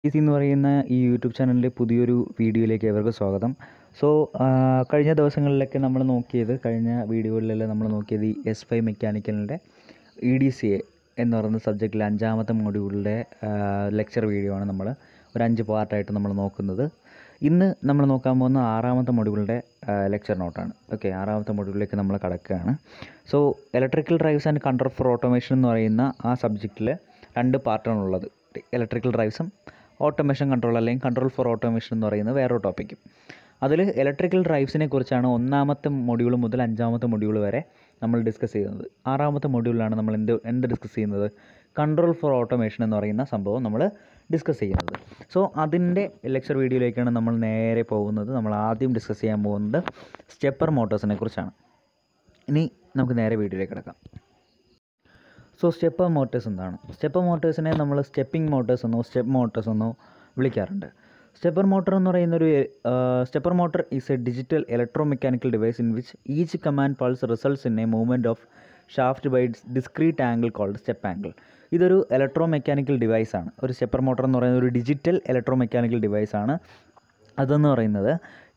Easy എന്ന് പറയുന്ന ഈ യൂട്യൂബ് ചാനലിൻ്റെ പുതിയൊരു വീഡിയോയിലേക്ക് ഏവർക്കും സ്വാഗതം സോ കഴിഞ്ഞ ദിവസങ്ങളിലൊക്കെ നമ്മൾ നോക്കിയത് കഴിഞ്ഞ വീഡിയോകളിലെല്ലാം നമ്മൾ നോക്കിയത് ഈ എസ് ഫൈവ് മെക്കാനിക്കലിൻ്റെ ഇ ഡി സി എ എന്ന് പറയുന്ന സബ്ജക്റ്റിലെ അഞ്ചാമത്തെ മോഡ്യൂളിലെ ലെക്ചർ വീഡിയോ ആണ് നമ്മൾ ഒരു അഞ്ച് പാർട്ടായിട്ട് നമ്മൾ നോക്കുന്നത് ഇന്ന് നമ്മൾ നോക്കാൻ പോകുന്ന ആറാമത്തെ മൊഡ്യൂളിൻ്റെ ലെക്ചർ നോട്ടാണ് ഓക്കെ ആറാമത്തെ മൊഡ്യൂളിലേക്ക് നമ്മൾ കടക്കുകയാണ് so electrical drives and control for automation എന്ന് പറയുന്ന ആ സബ്ജക്റ്റിൽ രണ്ട് പാർട്ടാണുള്ളത് ഇലക്ട്രിക്കൽ ഡ്രൈവ്സും ഓട്ടോമേഷൻ കൺട്രോൾ അല്ലെങ്കിൽ കൺട്രോൾ ഫോർ ഓട്ടോമേഷൻ എന്ന് പറയുന്നത് വേറൊരു ടോപ്പിക്കും അതിൽ ഇലക്ട്രിക്കൽ ഡ്രൈവ്സിനെ കുറിച്ചാണ് ഒന്നാമത്തെ മൊഡ്യൂൾ മുതൽ അഞ്ചാമത്തെ മൊഡ്യൂൾ വരെ നമ്മൾ ഡിസ്കസ് ചെയ്യുന്നത് ആറാമത്തെ മൊഡ്യൂളിലാണ് നമ്മൾ എന്ത് എന്ത് ഡിസ്കസ് ചെയ്യുന്നത് കൺട്രോൾ ഫോർ ഓട്ടോമേഷൻ എന്ന് പറയുന്ന സംഭവം നമ്മൾ ഡിസ്കസ് ചെയ്യുന്നത് സോ അതിൻ്റെ ലെക്ചർ വീഡിയോയിലേക്കാണ് നമ്മൾ നേരെ പോകുന്നത് നമ്മൾ ആദ്യം ഡിസ്കസ് ചെയ്യാൻ പോകുന്നത് സ്റ്റെപ്പർ മോട്ടോഴ്സിനെ കുറിച്ചാണ് ഇനി നമുക്ക് നേരെ വീഡിയോയിലേക്ക് കിടക്കാം സോ സ്റ്റെപ്പർ മോട്ടേഴ്സ് എന്താണ് സ്റ്റെപ്പർ മോട്ടേഴ്സിനെ നമ്മൾ സ്റ്റെപ്പിംഗ് മോട്ടേഴ്സ് എന്നോ സ്റ്റെപ്പ് മോട്ടേഴ്സ് എന്നോ വിളിക്കാറുണ്ട് സ്റ്റെപ്പർ മോട്ടർ എന്ന് പറയുന്ന ഒരു stepper motor is a digital electromechanical device in which each command pulse results in a movement of shaft by discrete angle called step angle ഇതൊരു electromechanical ഡിവൈസാണ് ഒരു stepper motor എന്ന് പറയുന്ന ഒരു digital electromechanical ഡിവൈസാണ് അതെന്ന് പറയുന്നത്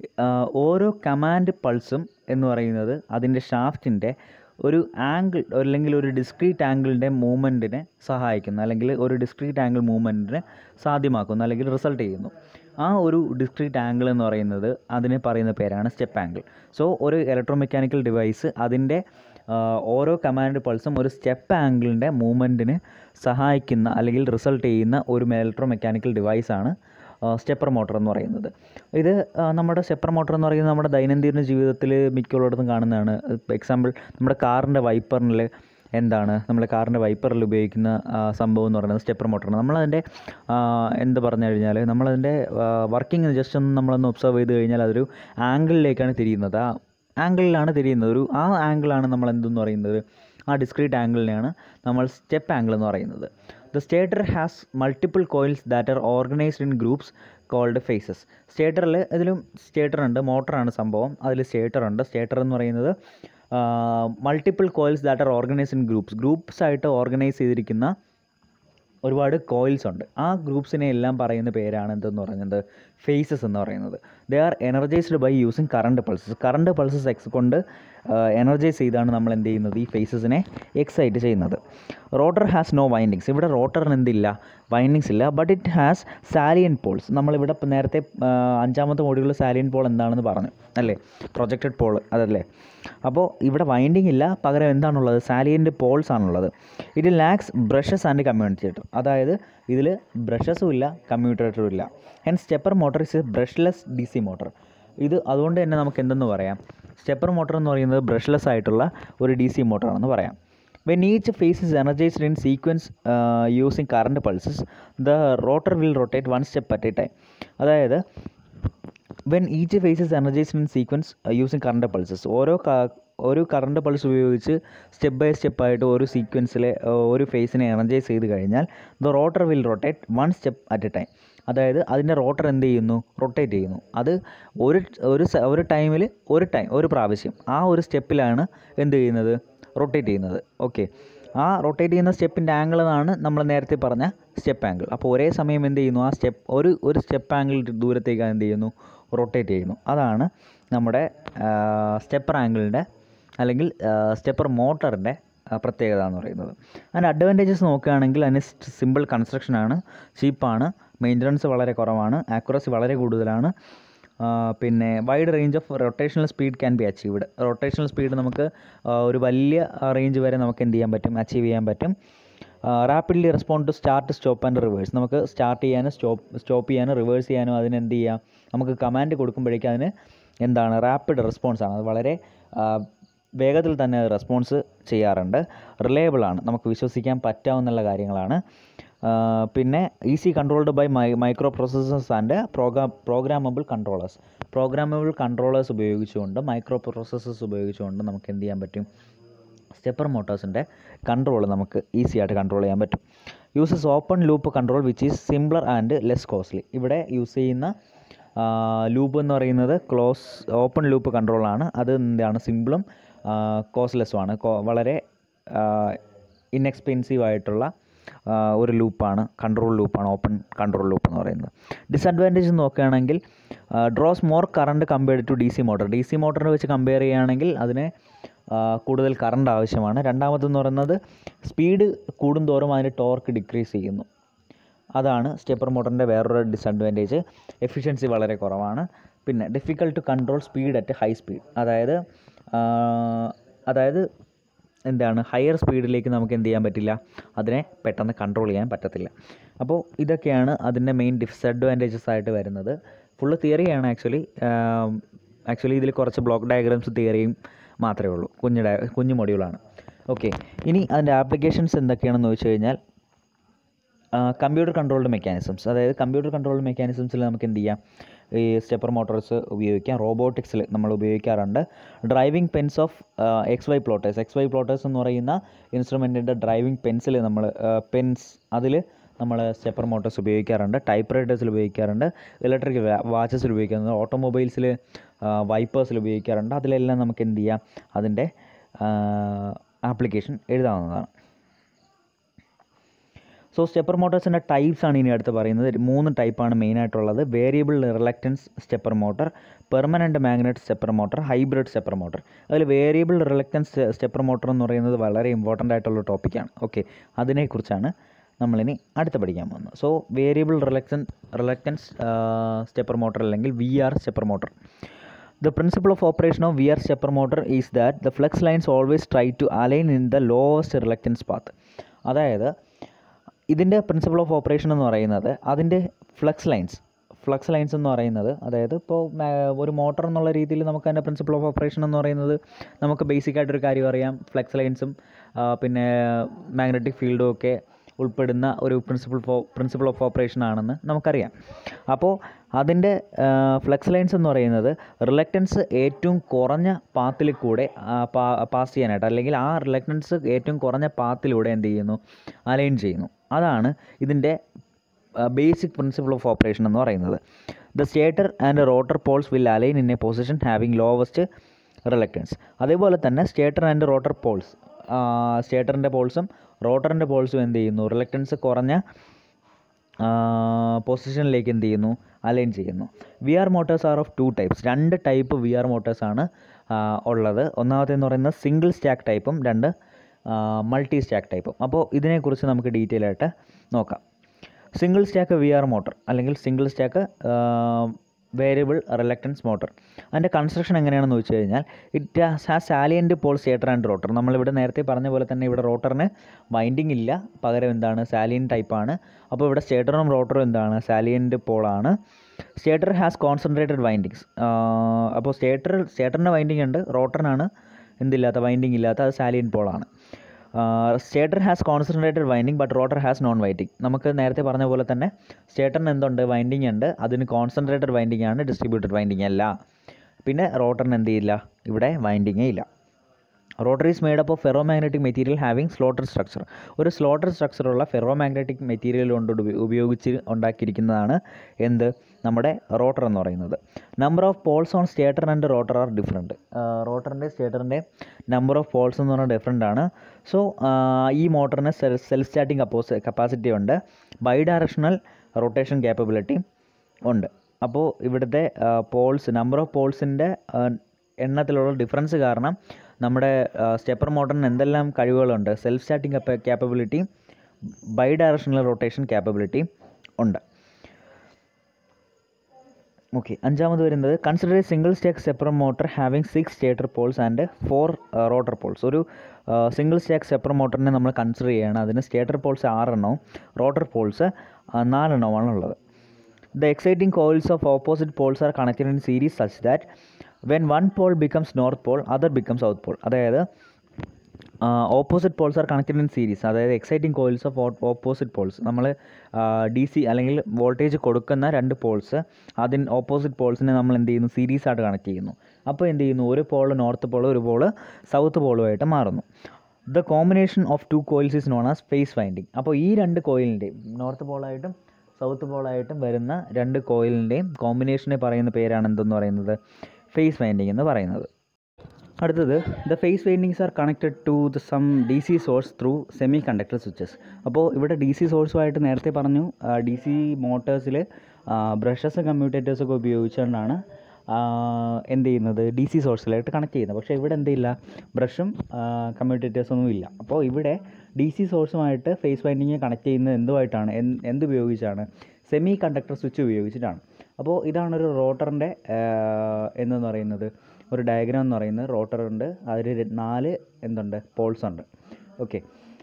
ഓരോ command പൾസും എന്ന് പറയുന്നത് അതിൻ്റെ ഷാഫ്റ്റിൻ്റെ ഒരു ആംഗിൾ അല്ലെങ്കിൽ ഒരു ഡിസ്ക്രീറ്റ് ആംഗിളിൻ്റെ മൂവ്മെൻറ്റിനെ സഹായിക്കുന്നു അല്ലെങ്കിൽ ഒരു ഡിസ്ക്രീറ്റ് ആംഗിൾ മൂവ്മെൻറ്റിനെ സാധ്യമാക്കുന്നു അല്ലെങ്കിൽ റിസൾട്ട് ചെയ്യുന്നു ആ ഒരു ഡിസ്ക്രീറ്റ് ആംഗിൾ എന്ന് പറയുന്നത് അതിന് പറയുന്ന പേരാണ് സ്റ്റെപ്പ് ആംഗിൾ സോ ഒരു ഇലക്ട്രോ മെക്കാനിക്കൽ ഡിവൈസ് അതിൻ്റെ ഓരോ കമാൻഡ് പൾസും ഒരു സ്റ്റെപ്പ് ആംഗിളിൻ്റെ മൂവ്മെൻറ്റിന് സഹായിക്കുന്ന അല്ലെങ്കിൽ റിസൾട്ട് ചെയ്യുന്ന ഒരു ഇലക്ട്രോ മെക്കാനിക്കൽ ഡിവൈസാണ് സ്റ്റെപ്പർ മോട്ടർ എന്ന് പറയുന്നത് ഇത് നമ്മുടെ സ്റ്റെപ്പർ മോട്ടർ എന്ന് പറയുന്നത് നമ്മുടെ ദൈനംദിന ജീവിതത്തിൽ മിക്കുള്ളിടത്തും കാണുന്നതാണ് എക്സാമ്പിൾ നമ്മുടെ കാറിൻ്റെ വൈപ്പറിൽ എന്താണ് നമ്മൾ കാറിൻ്റെ വൈപ്പറിൽ ഉപയോഗിക്കുന്ന സംഭവം എന്ന് പറയുന്നത് സ്റ്റെപ്പർ മോട്ടറാണ് നമ്മളതിൻ്റെ എന്ത് പറഞ്ഞു കഴിഞ്ഞാൽ നമ്മളതിൻ്റെ വർക്കിംഗ് ജസ്റ്റ് ഒന്ന് നമ്മളൊന്ന് ഒബ്സർവ് ചെയ്ത് കഴിഞ്ഞാൽ അതൊരു ആംഗിളിലേക്കാണ് തിരിയുന്നത് ആ ആംഗിളിലാണ് തിരിയുന്നത് ഒരു ആ ആംഗിളാണ് നമ്മൾ എന്തെന്ന് പറയുന്നത് ആ ഡിസ്ക്രീറ്റ് ആംഗിളിനെയാണ് നമ്മൾ സ്റ്റെപ്പ് ആംഗിൾ എന്ന് പറയുന്നത് the stator has multiple coils that are organized in groups called phases സ്റ്റേറ്ററിൽ ഇതിലും സ്റ്റേറ്റർ ഉണ്ട് മോട്ടറാണ് സംഭവം അതിൽ സ്റ്റേറ്റർ ഉണ്ട് സ്റ്റേറ്റർ എന്ന് പറയുന്നത് multiple coils that are organized in groups groups ആയിട്ട് ഓർഗനൈസ് ചെയ്തിരിക്കുന്ന ഒരുപാട് കോയിൽസ് ഉണ്ട് ആ ഗ്രൂപ്പ്സിനെ എല്ലാം പറയുന്ന പേരാണ് എന്തെന്ന് പറയുന്നത് ഫേസസ് എന്ന് പറയുന്നത് they are energized by using current pulses current pulses എക്സ് കൊണ്ട് എനർജൈസ് ചെയ്താണ് നമ്മൾ എന്ത് ചെയ്യുന്നത് ഈ ഫേസസിനെ എക്സൈറ്റ് ചെയ്യുന്നത് റോട്ടർ ഹാസ് നോ വൈൻഡിങ്സ് ഇവിടെ റോട്ടറിന് എന്തില്ല വൈൻഡിങ്സ് ഇല്ല but it has salient poles നമ്മളിവിടെ നേരത്തെ അഞ്ചാമത്തെ മോഡ്യൂളിൽ സാലിയൻ പോൾ എന്താണെന്ന് പറഞ്ഞു അല്ലേ പ്രൊജക്റ്റഡ് പോൾ അതല്ലേ അപ്പോൾ ഇവിടെ വൈൻഡിങ് ഇല്ല പകരം എന്താണുള്ളത് സാലിയൻ്റ് പോൾസ് ആണുള്ളത് ഇത് ലാക്സ് ബ്രഷസ് ആൻഡ് കമ്മ്യൂണിറ്റേറ്റർ അതായത് ഇതിൽ ബ്രഷസും ഇല്ല കമ്മ്യൂട്ടേറ്ററും ഇല്ല hence stepper motor is a brushless D C motor ഇത് അതുകൊണ്ട് തന്നെ നമുക്ക് എന്തെന്ന് പറയാം സ്റ്റെപ്പർ മോട്ടർ എന്ന് പറയുന്നത് ബ്രഷ്ലെസ് ആയിട്ടുള്ള ഒരു ഡി സി മോട്ടറാണെന്ന് പറയാം when each phase is energized in sequence using current pulses the rotor will rotate one step at a time അതായത് when each phase is energized in sequence using current pulses ഓരോ ഒരു current pulse ഉപയോഗിച്ച് step by സ്റ്റെപ്പായിട്ട് ഒരു സീക്വൻസിലെ ഒരു ഫേസിനെ energize ചെയ്ത് കഴിഞ്ഞാൽ the rotor will rotate one step at a time അതായത് അതിൻ്റെ റോട്ടർ എന്ത് ചെയ്യുന്നു റൊട്ടേറ്റ് ചെയ്യുന്നു അത് ഒരു ഒരു ഒരു ടൈമിൽ ഒരു ടൈം ഒരു പ്രാവശ്യം ആ ഒരു സ്റ്റെപ്പിലാണ് എന്ത് ചെയ്യുന്നത് റൊട്ടേറ്റ് ചെയ്യുന്നത് ഓക്കെ ആ റൊട്ടേറ്റ് ചെയ്യുന്ന സ്റ്റെപ്പിൻ്റെ ആംഗിൾ എന്നാണ് നമ്മൾ നേരത്തെ പറഞ്ഞ സ്റ്റെപ്പ് ആംഗിൾ അപ്പോൾ ഒരേ സമയം എന്ത് ചെയ്യുന്നു ആ സ്റ്റെപ്പ് ഒരു ഒരു സ്റ്റെപ്പ് ആംഗിൾ ദൂരത്തേക്ക് എന്ത് ചെയ്യുന്നു റൊട്ടേറ്റ് ചെയ്യുന്നു അതാണ് നമ്മുടെ സ്റ്റെപ്പർ ആംഗിളിൻ്റെ അല്ലെങ്കിൽ സ്റ്റെപ്പർ മോട്ടറിൻ്റെ പ്രത്യേകത എന്ന് പറയുന്നത് അതിൻ്റെ അഡ്വാൻറ്റേജസ് നോക്കുകയാണെങ്കിൽ അതിന് സിമ്പിൾ കൺസ്ട്രക്ഷനാണ് ചീപ്പാണ് മെയിൻ്റനൻസ് വളരെ കുറവാണ് ആക്യുറസി വളരെ കൂടുതലാണ് പിന്നെ wide range of rotational speed can be achieved rotational speed നമുക്ക് ഒരു വലിയ റേഞ്ച് വരെ നമുക്ക് എന്ത് ചെയ്യാൻ പറ്റും അച്ചീവ് ചെയ്യാൻ പറ്റും rapidly respond to start stop and reverse നമുക്ക് സ്റ്റാർട്ട് ചെയ്യാനും സ്റ്റോപ്പ് സ്റ്റോപ്പ് ചെയ്യാനും റിവേഴ്സ് ചെയ്യാനും അതിന് എന്ത് ചെയ്യാം നമുക്ക് കമാൻഡ് കൊടുക്കുമ്പോഴേക്കും അതിന് എന്താണ് റാപ്പിഡ് റെസ്പോൺസ് ആണ് അത് വളരെ വേഗത്തിൽ തന്നെ അത് റെസ്പോൺസ് ചെയ്യാറുണ്ട് റിലയബിൾ ആണ് നമുക്ക് വിശ്വസിക്കാൻ പറ്റാവുന്ന കാര്യങ്ങളാണ് പിന്നെ easy controlled by my microprocessors and program programmable controllers programmable controllers ഉപയോഗിച്ചുകൊണ്ട് മൈക്രോ പ്രോസസ്സേഴ്സ് ഉപയോഗിച്ചുകൊണ്ട് നമുക്ക് എന്ത് ചെയ്യാൻ പറ്റും സ്റ്റെപ്പർ മോട്ടോഴ്സിൻ്റെ കൺട്രോൾ നമുക്ക് ഈസി ആയിട്ട് കൺട്രോൾ ചെയ്യാൻ പറ്റും uses open loop control which is simpler and less costly ഇവിടെ യൂസ് ചെയ്യുന്ന ലൂപ്പ് എന്ന് പറയുന്നത് ക്ലോസ് ഓപ്പൺ ലൂപ്പ് കൺട്രോളാണ് അത് എന്താണ് സിമ്പിളും കോസ്റ്റ്ലെസ്സുമാണ് വളരെ ഇൻഎക്സ്പെൻസീവ് ആയിട്ടുള്ള ആ, ഒരു ലൂപ്പാണ് കൺട്രോൾ ലൂപ്പാണ് ഓപ്പൺ കൺട്രോൾ ലൂപ്പ് എന്ന് പറയുന്നത് ഡിസഡ്വാൻറ്റേജ് നോക്കുകയാണെങ്കിൽ draws more current compared to D C motor D C മോട്ടറിനെ വെച്ച് കമ്പയർ ചെയ്യുകയാണെങ്കിൽ അതിന് ആ, കൂടുതൽ കറണ്ട് ആവശ്യമാണ് രണ്ടാമതെന്ന് പറയുന്നത് സ്പീഡ് കൂടുന്തോറും അതിന് ടോർക്ക് ഡിക്രീസ് ചെയ്യുന്നു അതാണ് സ്റ്റെപ്പർ മോട്ടറിൻ്റെ വേറൊരു ഡിസഡ്വാൻറ്റേജ് എഫിഷ്യൻസി വളരെ കുറവാണ് പിന്നെ difficult to control speed at high speed അതായത് ആ, അതായത് എന്താണ് ഹയർ സ്പീഡിലേക്ക് നമുക്ക് എന്ത് ചെയ്യാൻ പറ്റില്ല അതിനെ പെട്ടെന്ന് കൺട്രോൾ ചെയ്യാൻ പറ്റത്തില്ല അപ്പോൾ ഇതൊക്കെയാണ് അതിൻ്റെ മെയിൻ ഡിസഡ്വാൻറ്റേജസ് ആയിട്ട് വരുന്നത് ഫുള്ള് തിയറിയാണ് ആക്ച്വലി ആക്ച്വലി ഇതിൽ കുറച്ച് ബ്ലോക്ക് ഡയഗ്രാംസ് തിയറിയും മാത്രമേ ഉള്ളൂ കുഞ്ഞു ഡയ കുഞ്ഞു മൊഡ്യൂളാണ് ഓക്കെ ഇനി അതിൻ്റെ ആപ്ലിക്കേഷൻസ് എന്തൊക്കെയാണെന്ന് വെച്ച് കഴിഞ്ഞാൽ കമ്പ്യൂട്ടർ കൺട്രോൾഡ് മെക്കാനിസംസ് അതായത് കമ്പ്യൂട്ടർ കൺട്രോൾഡ് മെക്കാനിസംസിൽ നമുക്ക് എന്ത് ചെയ്യാം ഈ സ്റ്റെപ്പർ മോട്ടോർസ് ഉപയോഗിക്കാം റോബോട്ടിക്സിൽ നമ്മൾ ഉപയോഗിക്കാറുണ്ട് driving pens of X Y plotters X Y plotters എന്ന് പറയുന്ന ഇൻസ്ട്രുമെൻറ്റിൻ്റെ ഡ്രൈവിംഗ് പെൻസിൽ നമ്മൾ പെൻസ് അതിൽ നമ്മൾ സ്റ്റെപ്പർ മോട്ടോർസ് ഉപയോഗിക്കാറുണ്ട് ടൈപ്പ് റൈറ്റേഴ്സിൽ ഉപയോഗിക്കാറുണ്ട് ഇലക്ട്രിക് വാച്ചസിൽ ഉപയോഗിക്കുന്നത് ഓട്ടോമൊബൈൽസിൽ വൈപ്പേഴ്സിൽ ഉപയോഗിക്കാറുണ്ട് അതിലെല്ലാം നമുക്ക് എന്ത് ചെയ്യാം അതിൻ്റെ ആപ്ലിക്കേഷൻ എഴുതാവുന്നതാണ് സോ സ്റ്റെപ്പർ മോട്ടോഴ്സിൻ്റെ ടൈപ്സ് ആണ് ഇനി അടുത്ത് പറയുന്നത് മൂന്ന് ടൈപ്പാണ് മെയിനായിട്ടുള്ളത് variable reluctance stepper motor permanent magnet stepper motor hybrid stepper motor അതിൽ വേരിയബിൾ റിലക്റ്റൻസ് സ്റ്റെപ്പർ മോട്ടർ എന്ന് പറയുന്നത് വളരെ ഇമ്പോർട്ടൻ്റ് ആയിട്ടുള്ള ടോപ്പിക്കാണ് ഓക്കെ അതിനെക്കുറിച്ചാണ് നമ്മളിനി അടുത്ത് പഠിക്കാൻ പോകുന്നത് so variable reluctance reluctance stepper motor അല്ലെങ്കിൽ V R stepper motor The principle of operation of VR stepper motor is that the flux lines always try to align in the lowest reluctance path. അതായത് ഇതിൻ്റെ principle of operation എന്ന് പറയുന്നത് അതിൻ്റെ flux lines flux lines എന്ന് പറയുന്നത് അതായത് ഇപ്പോൾ ഒരു മോട്ടർ എന്നുള്ള രീതിയിൽ നമുക്ക് അതിൻ്റെ പ്രിൻസിപ്പിൾ ഓഫ് ഓപ്പറേഷൻ എന്ന് പറയുന്നത് നമുക്ക് ബേസിക് ആയിട്ടൊരു കാര്യം അറിയാം ഫ്ലക്സ് ലൈൻസും പിന്നെ മാഗ്നറ്റിക് ഫീൽഡും ഒക്കെ ഉൾപ്പെടുന്ന ഒരു പ്രിൻസിപ്പിൾ ഫോ പ്രിൻസിപ്പിൾ ഓഫ് ഓപ്പറേഷൻ ആണെന്ന് നമുക്കറിയാം അപ്പോൾ അതിൻ്റെ ഫ്ലക്സ് ലൈൻസ് എന്ന് പറയുന്നത് റിലക്റ്റൻസ് ഏറ്റവും കുറഞ്ഞ പാത്തിൽ കൂടെ പാസ് ചെയ്യാനായിട്ട് അല്ലെങ്കിൽ ആ റിലക്റ്റൻസ് ഏറ്റവും കുറഞ്ഞ പാത്തിലൂടെ എന്ത് ചെയ്യുന്നു അലൈൻ ചെയ്യുന്നു അതാണ് ഇതിൻ്റെ ബേസിക് പ്രിൻസിപ്പിൾ ഓഫ് ഓപ്പറേഷൻ എന്ന് പറയുന്നത് the stator and rotor poles will align in a position having lowest reluctance അതേപോലെ തന്നെ സ്റ്റേറ്റർ ആൻഡ് റോട്ടർ പോൾസ് സ്റ്റേറ്ററിൻ്റെ പോൾസും റോട്ടറിൻ്റെ പോൾസും എന്ത് ചെയ്യുന്നു റിലക്റ്റൻസ് കുറഞ്ഞ പൊസിഷനിലേക്ക് എന്ത് ചെയ്യുന്നു അലൈൻ ചെയ്യുന്നു V R motors are of two types രണ്ട് ടൈപ്പ് വി ആർ മോട്ടേഴ്സാണ് ഉള്ളത് ഒന്നാമത്തേന്ന് പറയുന്നത് സിംഗിൾ സ്റ്റാക്ക് ടൈപ്പും രണ്ട് മൾട്ടി സ്റ്റാക്ക് ടൈപ്പും അപ്പോൾ ഇതിനെക്കുറിച്ച് നമുക്ക് ഡീറ്റെയിൽ ആയിട്ട് നോക്കാം single stack V R motor അല്ലെങ്കിൽ single stack variable reluctance motor അതിൻ്റെ കൺസ്ട്രക്ഷൻ എങ്ങനെയാണെന്ന് വെച്ച് കഴിഞ്ഞാൽ it has salient pole stator and rotor നമ്മളിവിടെ നേരത്തെ പറഞ്ഞ പോലെ തന്നെ ഇവിടെ റോട്ടറിന് വൈൻഡിങ് ഇല്ല പകരം എന്താണ് സാലിയൻ ടൈപ്പാണ് അപ്പോൾ ഇവിടെ സ്റ്റേറ്ററും റോട്ടറും എന്താണ് സാലിയൻറ്റ് പോളാണ് സ്റ്റേറ്റർ ഹാസ് കോൺസെൻട്രേറ്റഡ് വൈൻഡിങ്സ് അപ്പോൾ സ്റ്റേറ്റർ സ്റ്റേറ്ററിന് വൈൻഡിങ് ഉണ്ട് റോട്ടറിനാണ് എന്തില്ലാത്ത വൈൻഡിങ് ഇല്ലാത്ത അത് സാലിയൻ പോളാണ് stator has concentrated winding but rotor has non winding നമുക്ക് നേരത്തെ പറഞ്ഞ പോലെ തന്നെ സ്റ്റേറ്ററിന് എന്തുണ്ട് വൈൻഡിങ് ഉണ്ട് അതിന് കോൺസെൻട്രേറ്റഡ് വൈൻഡിങ് ആണ് ഡിസ്ട്രിബ്യൂട്ടഡ് വൈൻഡിങ് അല്ല പിന്നെ റോട്ടറിന് എന്ത് ചെയ്യില്ല ഇവിടെ വൈൻഡിങ്ങേ ഇല്ല rotor is made up of ferromagnetic material having slotted structure ഒരു സ്ലോട്ടർ സ്ട്രക്ചറുള്ള ഫെറോ മാഗ്നറ്റിക് മെറ്റീരിയൽ കൊണ്ട് ഉപ- ഉപയോഗിച്ച് ഉണ്ടാക്കിയിരിക്കുന്നതാണ് എന്ത് നമ്മുടെ റോട്ടർ എന്ന് പറയുന്നത് number of poles on stator and rotor are different റോട്ടറിൻ്റെ സ്റ്റേറ്ററിൻ്റെ നമ്പർ ഓഫ് പോൾസ് എന്ന് പറഞ്ഞാൽ ഡിഫറെൻ്റ് ആണ് സോ ഈ മോട്ടറിന് സെൽഫ് സ്റ്റാർട്ടിങ് കപ്പോസ് കപ്പാസിറ്റി ഉണ്ട് ബൈ ഡയറക്ഷണൽ റൊട്ടേഷൻ ക്യാപ്പബിലിറ്റി ഉണ്ട് അപ്പോൾ ഇവിടുത്തെ പോൾസ് നമ്പർ ഓഫ് പോൾസിൻ്റെ എണ്ണത്തിലുള്ള ഡിഫറൻസ് കാരണം നമ്മുടെ സ്റ്റെപ്പർ മോട്ടറിന് എന്തെല്ലാം കഴിവുകളുണ്ട് self starting capability bidirectional rotation capability ഉണ്ട് ഓക്കെ അഞ്ചാമത് വരുന്നത് consider a single stack stepper motor having six stator poles and four rotor poles ഒരു സിംഗിൾ സ്റ്റേക്ക് സെപ്പറ മോട്ടറിനെ നമ്മൾ കൺസിഡർ ചെയ്യുകയാണ് അതിന് സ്റ്റേറ്റർ പോൾസ് ആറെണ്ണവും റോട്ടർ പോൾസ് നാലെണ്ണവുമാണ് ഉള്ളത് the exciting coils of opposite poles are connected in series such that when one pole becomes north pole other become south pole അതായത് opposite poles are connected in series അതായത് exciting coils of opposite poles നമ്മൾ D C അല്ലെങ്കിൽ voltage കൊടുക്കുന്ന രണ്ട് Paul's അതിന് opposite പോൾസിനെ നമ്മൾ എന്ത് ചെയ്യുന്നു സീരീസ് ആയിട്ട് കണക്ട് ചെയ്യുന്നു അപ്പോൾ എന്ത് ചെയ്യുന്നു ഒരു പോൾ നോർത്ത് പോൾ ഒരു പോൾ സൗത്ത് പോളുമായിട്ട് മാറുന്നു the combination of two coils is known as phase winding അപ്പോൾ ഈ രണ്ട് കോയിലിൻ്റെയും നോർത്ത് പോളായിട്ടും സൗത്ത് പോളായിട്ടും വരുന്ന രണ്ട് കോയിലിൻ്റെയും കോമ്പിനേഷനെ പറയുന്ന പേരാണ് എന്തെന്ന് പറയുന്നത് ഫേസ് വൈൻഡിങ് എന്ന് പറയുന്നത് അടുത്തത് the phase windings are connected to the some D C source through semiconductor switches അപ്പോൾ ഇവിടെ ഡി സി സോഴ്സുമായിട്ട് നേരത്തെ പറഞ്ഞു ഡി സി മോട്ടേഴ്സിൽ ബ്രഷസ് കമ്മ്യൂട്ടേറ്റേഴ്സൊക്കെ ഉപയോഗിച്ചുകൊണ്ടാണ് ആ, എന്ത് ചെയ്യുന്നത് ഡി സി സോഴ്സിലായിട്ട് കണക്ട് ചെയ്യുന്നത് പക്ഷേ ഇവിടെ എന്തില്ല ബ്രഷും കമ്മ്യൂട്ടേറ്റേഴ്സൊന്നും ഇല്ല അപ്പോൾ ഇവിടെ ഡി സി സോഴ്സുമായിട്ട് ഫേസ് വൈൻഡിങ് കണക്ട് ചെയ്യുന്നത് എന്തുമായിട്ടാണ് എന്ത് എന്ത് ഉപയോഗിച്ചാണ് സെമി കണ്ടക്ടർ സ്വിച്ച് ഉപയോഗിച്ചിട്ടാണ് അപ്പോൾ ഇതാണ് ഒരു റോട്ടറിൻ്റെ എന്തെന്ന് പറയുന്നത് ഒരു ഡയഗ്രാം എന്ന് പറയുന്നത് റോട്ടറുണ്ട് അതിൽ ര- നാല് എന്തുണ്ട് പോൾസ് ഉണ്ട് ഓക്കെ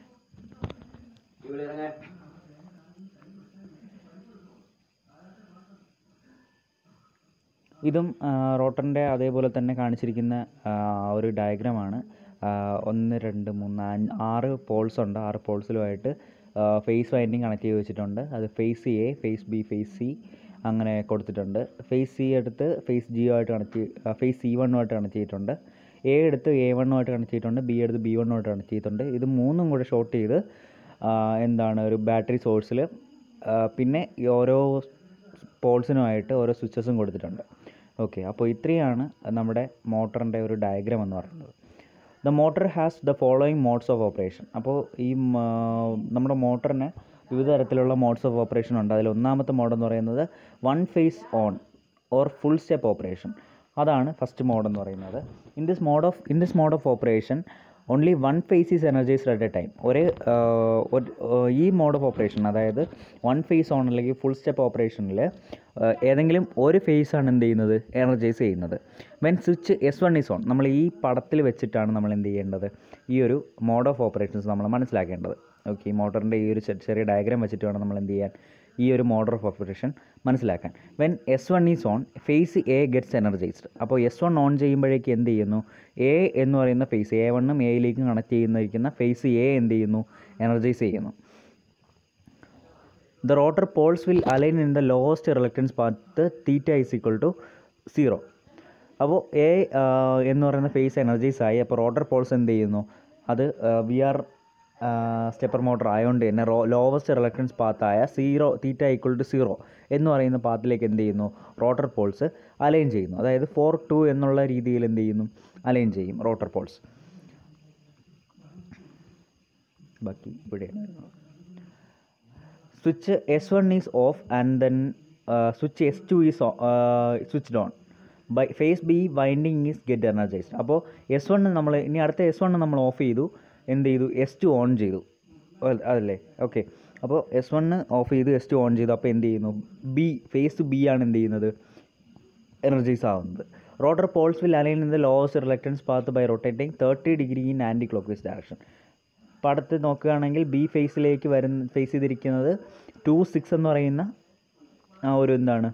ഇതും റോട്ടറിൻ്റെ അതേപോലെ തന്നെ കാണിച്ചിരിക്കുന്ന ആ, ഒരു ഡയഗ്രമാണ് ഒന്ന് രണ്ട് മൂന്ന് അഞ്ച് ആറ് പോൾസ് ഉണ്ട് ആറ് പോൾസിലുമായിട്ട് ഫേസ് വൈൻഡിങ് കണക്ട് ചെയ്ത് വെച്ചിട്ടുണ്ട് അത് phase A phase B phase C അങ്ങനെ കൊടുത്തിട്ടുണ്ട് ഫേസ് സി എടുത്ത് ഫേസ് ജിയോ ആയിട്ട് കണക്ട് ഫേസ് സി വണ്ണുമായിട്ട് കണക്ട് ചെയ്തിട്ടുണ്ട് എ എടുത്ത് എ വണ്ണുമായിട്ട് കണക്ട് ചെയ്തിട്ടുണ്ട് ബി എടുത്ത് ബി വണ്ണുമായിട്ട് കണക്ട് ചെയ്തിട്ടുണ്ട് ഇത് മൂന്നും കൂടെ ഷോർട്ട് ചെയ്ത് ആ, എന്താണ് ഒരു ബാറ്ററി സോഴ്സിൽ പിന്നെ ഈ ഓരോ പോൾസിനുമായിട്ട് ഓരോ സ്വിച്ചസും കൊടുത്തിട്ടുണ്ട് ഓക്കെ അപ്പോൾ ഇത്രയാണ് നമ്മുടെ മോട്ടറിൻ്റെ ഒരു ഡയഗ്രാം എന്ന് പറയുന്നത് the motor has the following modes of operation അപ്പോൾ ഈ മ, നമ്മുടെ മോട്ടറിന് വിവിധ തരത്തിലുള്ള മോഡ്സ് ഓഫ് ഓപ്പറേഷൻ ഉണ്ട് അതിൽ ഒന്നാമത്തെ മോഡ് എന്ന് പറയുന്നത് one phase on or full step operation അതാണ് ഫസ്റ്റ് മോഡ് എന്ന് പറയുന്നത് in this mode of in this mode of operation only one phase is energized at a time ഒരേ ആ, ഒരു- ആ, ഈ മോഡ് ഓഫ് ഓപ്പറേഷൻ അതായത് വൺ ഫേസ് ഓൺ അല്ലെങ്കിൽ ഫുൾ സ്റ്റെപ്പ് ഓപ്പറേഷനിൽ ഏതെങ്കിലും ഒരു ഫേസ് ആണ് എന്ത് ചെയ്യുന്നത് എനർജൈസ് ചെയ്യുന്നത് when switch S one is on നമ്മൾ ഈ പടത്തിൽ വെച്ചിട്ടാണ് നമ്മൾ എന്ത് ചെയ്യേണ്ടത് ഈ ഒരു മോഡ് ഓഫ് ഓപ്പറേഷൻസ് നമ്മൾ മനസ്സിലാക്കേണ്ടത് ഓക്കെ ഈ മോട്ടറിൻ്റെ ഈ ഒരു ചെ- ചെറിയ ഡയഗ്രാം വെച്ചിട്ട് വേണം നമ്മൾ എന്ത് ചെയ്യാൻ ഈ ഒരു മോഡർ ഓഫ് ഓപ്പറേഷൻ മനസ്സിലാക്കാൻ when S one is on phase A gets energised അപ്പോൾ എസ് വൺ ഓൺ ചെയ്യുമ്പോഴേക്ക് എന്ത് ചെയ്യുന്നു എ എന്ന് പറയുന്ന ഫേസ് എ വണ്ണും എയിലേക്കും കണക്ട് ചെയ്യുന്നിരിക്കുന്ന ഫേസ് എ എന്ത് ചെയ്യുന്നു എനർജൈസ് ചെയ്യുന്നു the rotor poles will align in the lowest reluctance path theta is equal to zero അപ്പോൾ എ എന്ന് പറയുന്ന ഫേസ് എനർജൈസ് ആയി അപ്പോൾ റോട്ടർ പോൾസ് എന്ത് ചെയ്യുന്നു അത് വി ആർ സ്റ്റെപ്പർ മോട്ടർ ആയതുകൊണ്ട് തന്നെ റോ ലോവസ്റ്റ് റിലക്റ്റൻസ് പാത്തായ zero theta equal to zero എന്ന് പറയുന്ന പാത്തിലേക്ക് എന്ത് ചെയ്യുന്നു റോട്ടർ പോൾസ് അലൈൻ ചെയ്യുന്നു അതായത് ഫോർ ടു എന്നുള്ള രീതിയിൽ എന്ത് ചെയ്യുന്നു അലൈൻ ചെയ്യും റോട്ടർ പോൾസ് ബാക്കി ഇവിടെയാണ് switch S one is off and then switch S two is switched on by phase B winding is get energised അപ്പോൾ എസ് വൺ നമ്മൾ ഇനി അടുത്ത എസ് വൺ നമ്മൾ ഓഫ് ചെയ്തു എന്ത് ചെയ്തു എസ് ടു ഓൺ ചെയ്തു അൽ- അതല്ലേ ഓക്കെ അപ്പോൾ എസ് വണ്ണ് ഓഫ് ചെയ്തു എസ് ടു ഓൺ ചെയ്തു അപ്പോൾ എന്ത് ചെയ്യുന്നു ബി ഫേസ് ബി ആണ് എന്ത് ചെയ്യുന്നത് എനർജൈസ് ആവുന്നത് rotor poles will align in the lowest reluctance path by rotating thirty degree in clock vice direction പടത്ത് നോക്കുകയാണെങ്കിൽ ബി ഫേസിലേക്ക് വരുന്ന ഫേസ് ചെയ്തിരിക്കുന്നത് ടു സിക്സ് എന്ന് പറയുന്ന ആ ഒരു എന്താണ്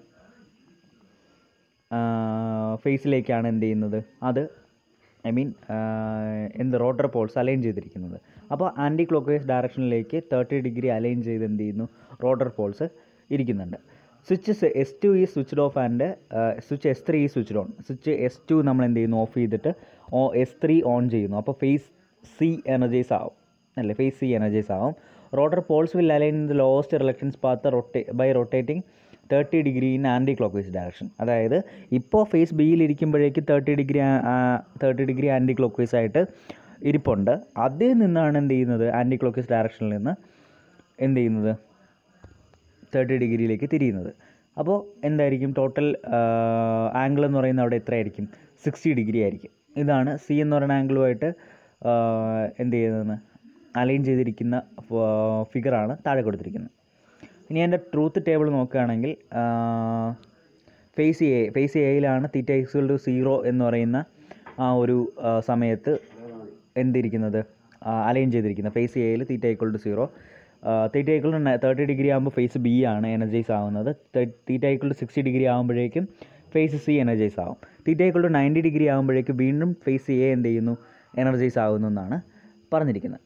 ഫേസിലേക്കാണ് എന്ത് ചെയ്യുന്നത് അത് ഐ മീൻ എന്ത് റോട്ടർ പോൾസ് അലൈൻ ചെയ്തിരിക്കുന്നത് അപ്പോൾ ആൻറ്റി ക്ലോക്ക് വൈസ് ഡയറക്ഷനിലേക്ക് തേർട്ടി ഡിഗ്രി അലൈൻ ചെയ്ത് എന്ത് ചെയ്യുന്നു റോട്ടർ പോൾസ് ഇരിക്കുന്നുണ്ട് switch S two is switched off and switch S three is switched on switch S two നമ്മൾ എന്ത് ചെയ്യുന്നു ഓഫ് ചെയ്തിട്ട് ഓ എസ് ത്രീ ഓൺ ചെയ്യുന്നു അപ്പോൾ ഫേസ് സി എനർജൈസ് ആവും അല്ലേ ഫേസ് സി എനർജൈസ് ആവും rotor poles will align in the lowest reluctance path റൊട്ടേ by rotating thirty degree in clock vice direction അതായത് ഇപ്പോൾ ഫേസ് ബിയിൽ ഇരിക്കുമ്പോഴേക്ക് thirty degree thirty degree anticlockwise ആയിട്ട് ഇരിപ്പുണ്ട് അതിൽ നിന്നാണ് എന്ത് ചെയ്യുന്നത് ആൻറ്റി ക്ലോക്ക് വൈസ് ഡയറക്ഷനിൽ നിന്ന് എന്ത് ചെയ്യുന്നത് തേർട്ടി ഡിഗ്രിയിലേക്ക് തിരിയുന്നത് അപ്പോൾ എന്തായിരിക്കും ടോട്ടൽ ആംഗിൾ എന്ന് പറയുന്നത് അവിടെ എത്രയായിരിക്കും സിക്സ്റ്റി ഡിഗ്രി ആയിരിക്കും ഇതാണ് സി എന്ന് പറയുന്ന ആംഗിളുമായിട്ട് എന്ത് ചെയ്യുന്നത് അലൈൻ ചെയ്തിരിക്കുന്ന ഫിഗറാണ് താഴെ കൊടുത്തിരിക്കുന്നത് ഇനി എൻ്റെ ട്രൂത്ത് ടേബിൾ നോക്കുകയാണെങ്കിൽ ഫേസ് എ ഫേസ് എയിലാണ് തീറ്റ ഈക്വൽ ടു സീറോ എന്ന് പറയുന്ന ആ ഒരു ആ, സമയത്ത് എന്തിരിക്കുന്നത് അലൈൻ ചെയ്തിരിക്കുന്നത് ഫേസ് എയിൽ theta equal to zero theta equal to thirty degree ആകുമ്പോൾ ഫേസ് ബി ആണ് എനർജൈസ് ആവുന്നത് theta equal to sixty degree ആകുമ്പോഴേക്കും ഫേസ് സി എനർജൈസ് ആവും theta equal to ninety degree ആകുമ്പോഴേക്കും വീണ്ടും ഫേസ് എ എന്ത് ചെയ്യുന്നു എനർജൈസ് ആകുന്നു എന്നാണ് പറഞ്ഞിരിക്കുന്നത്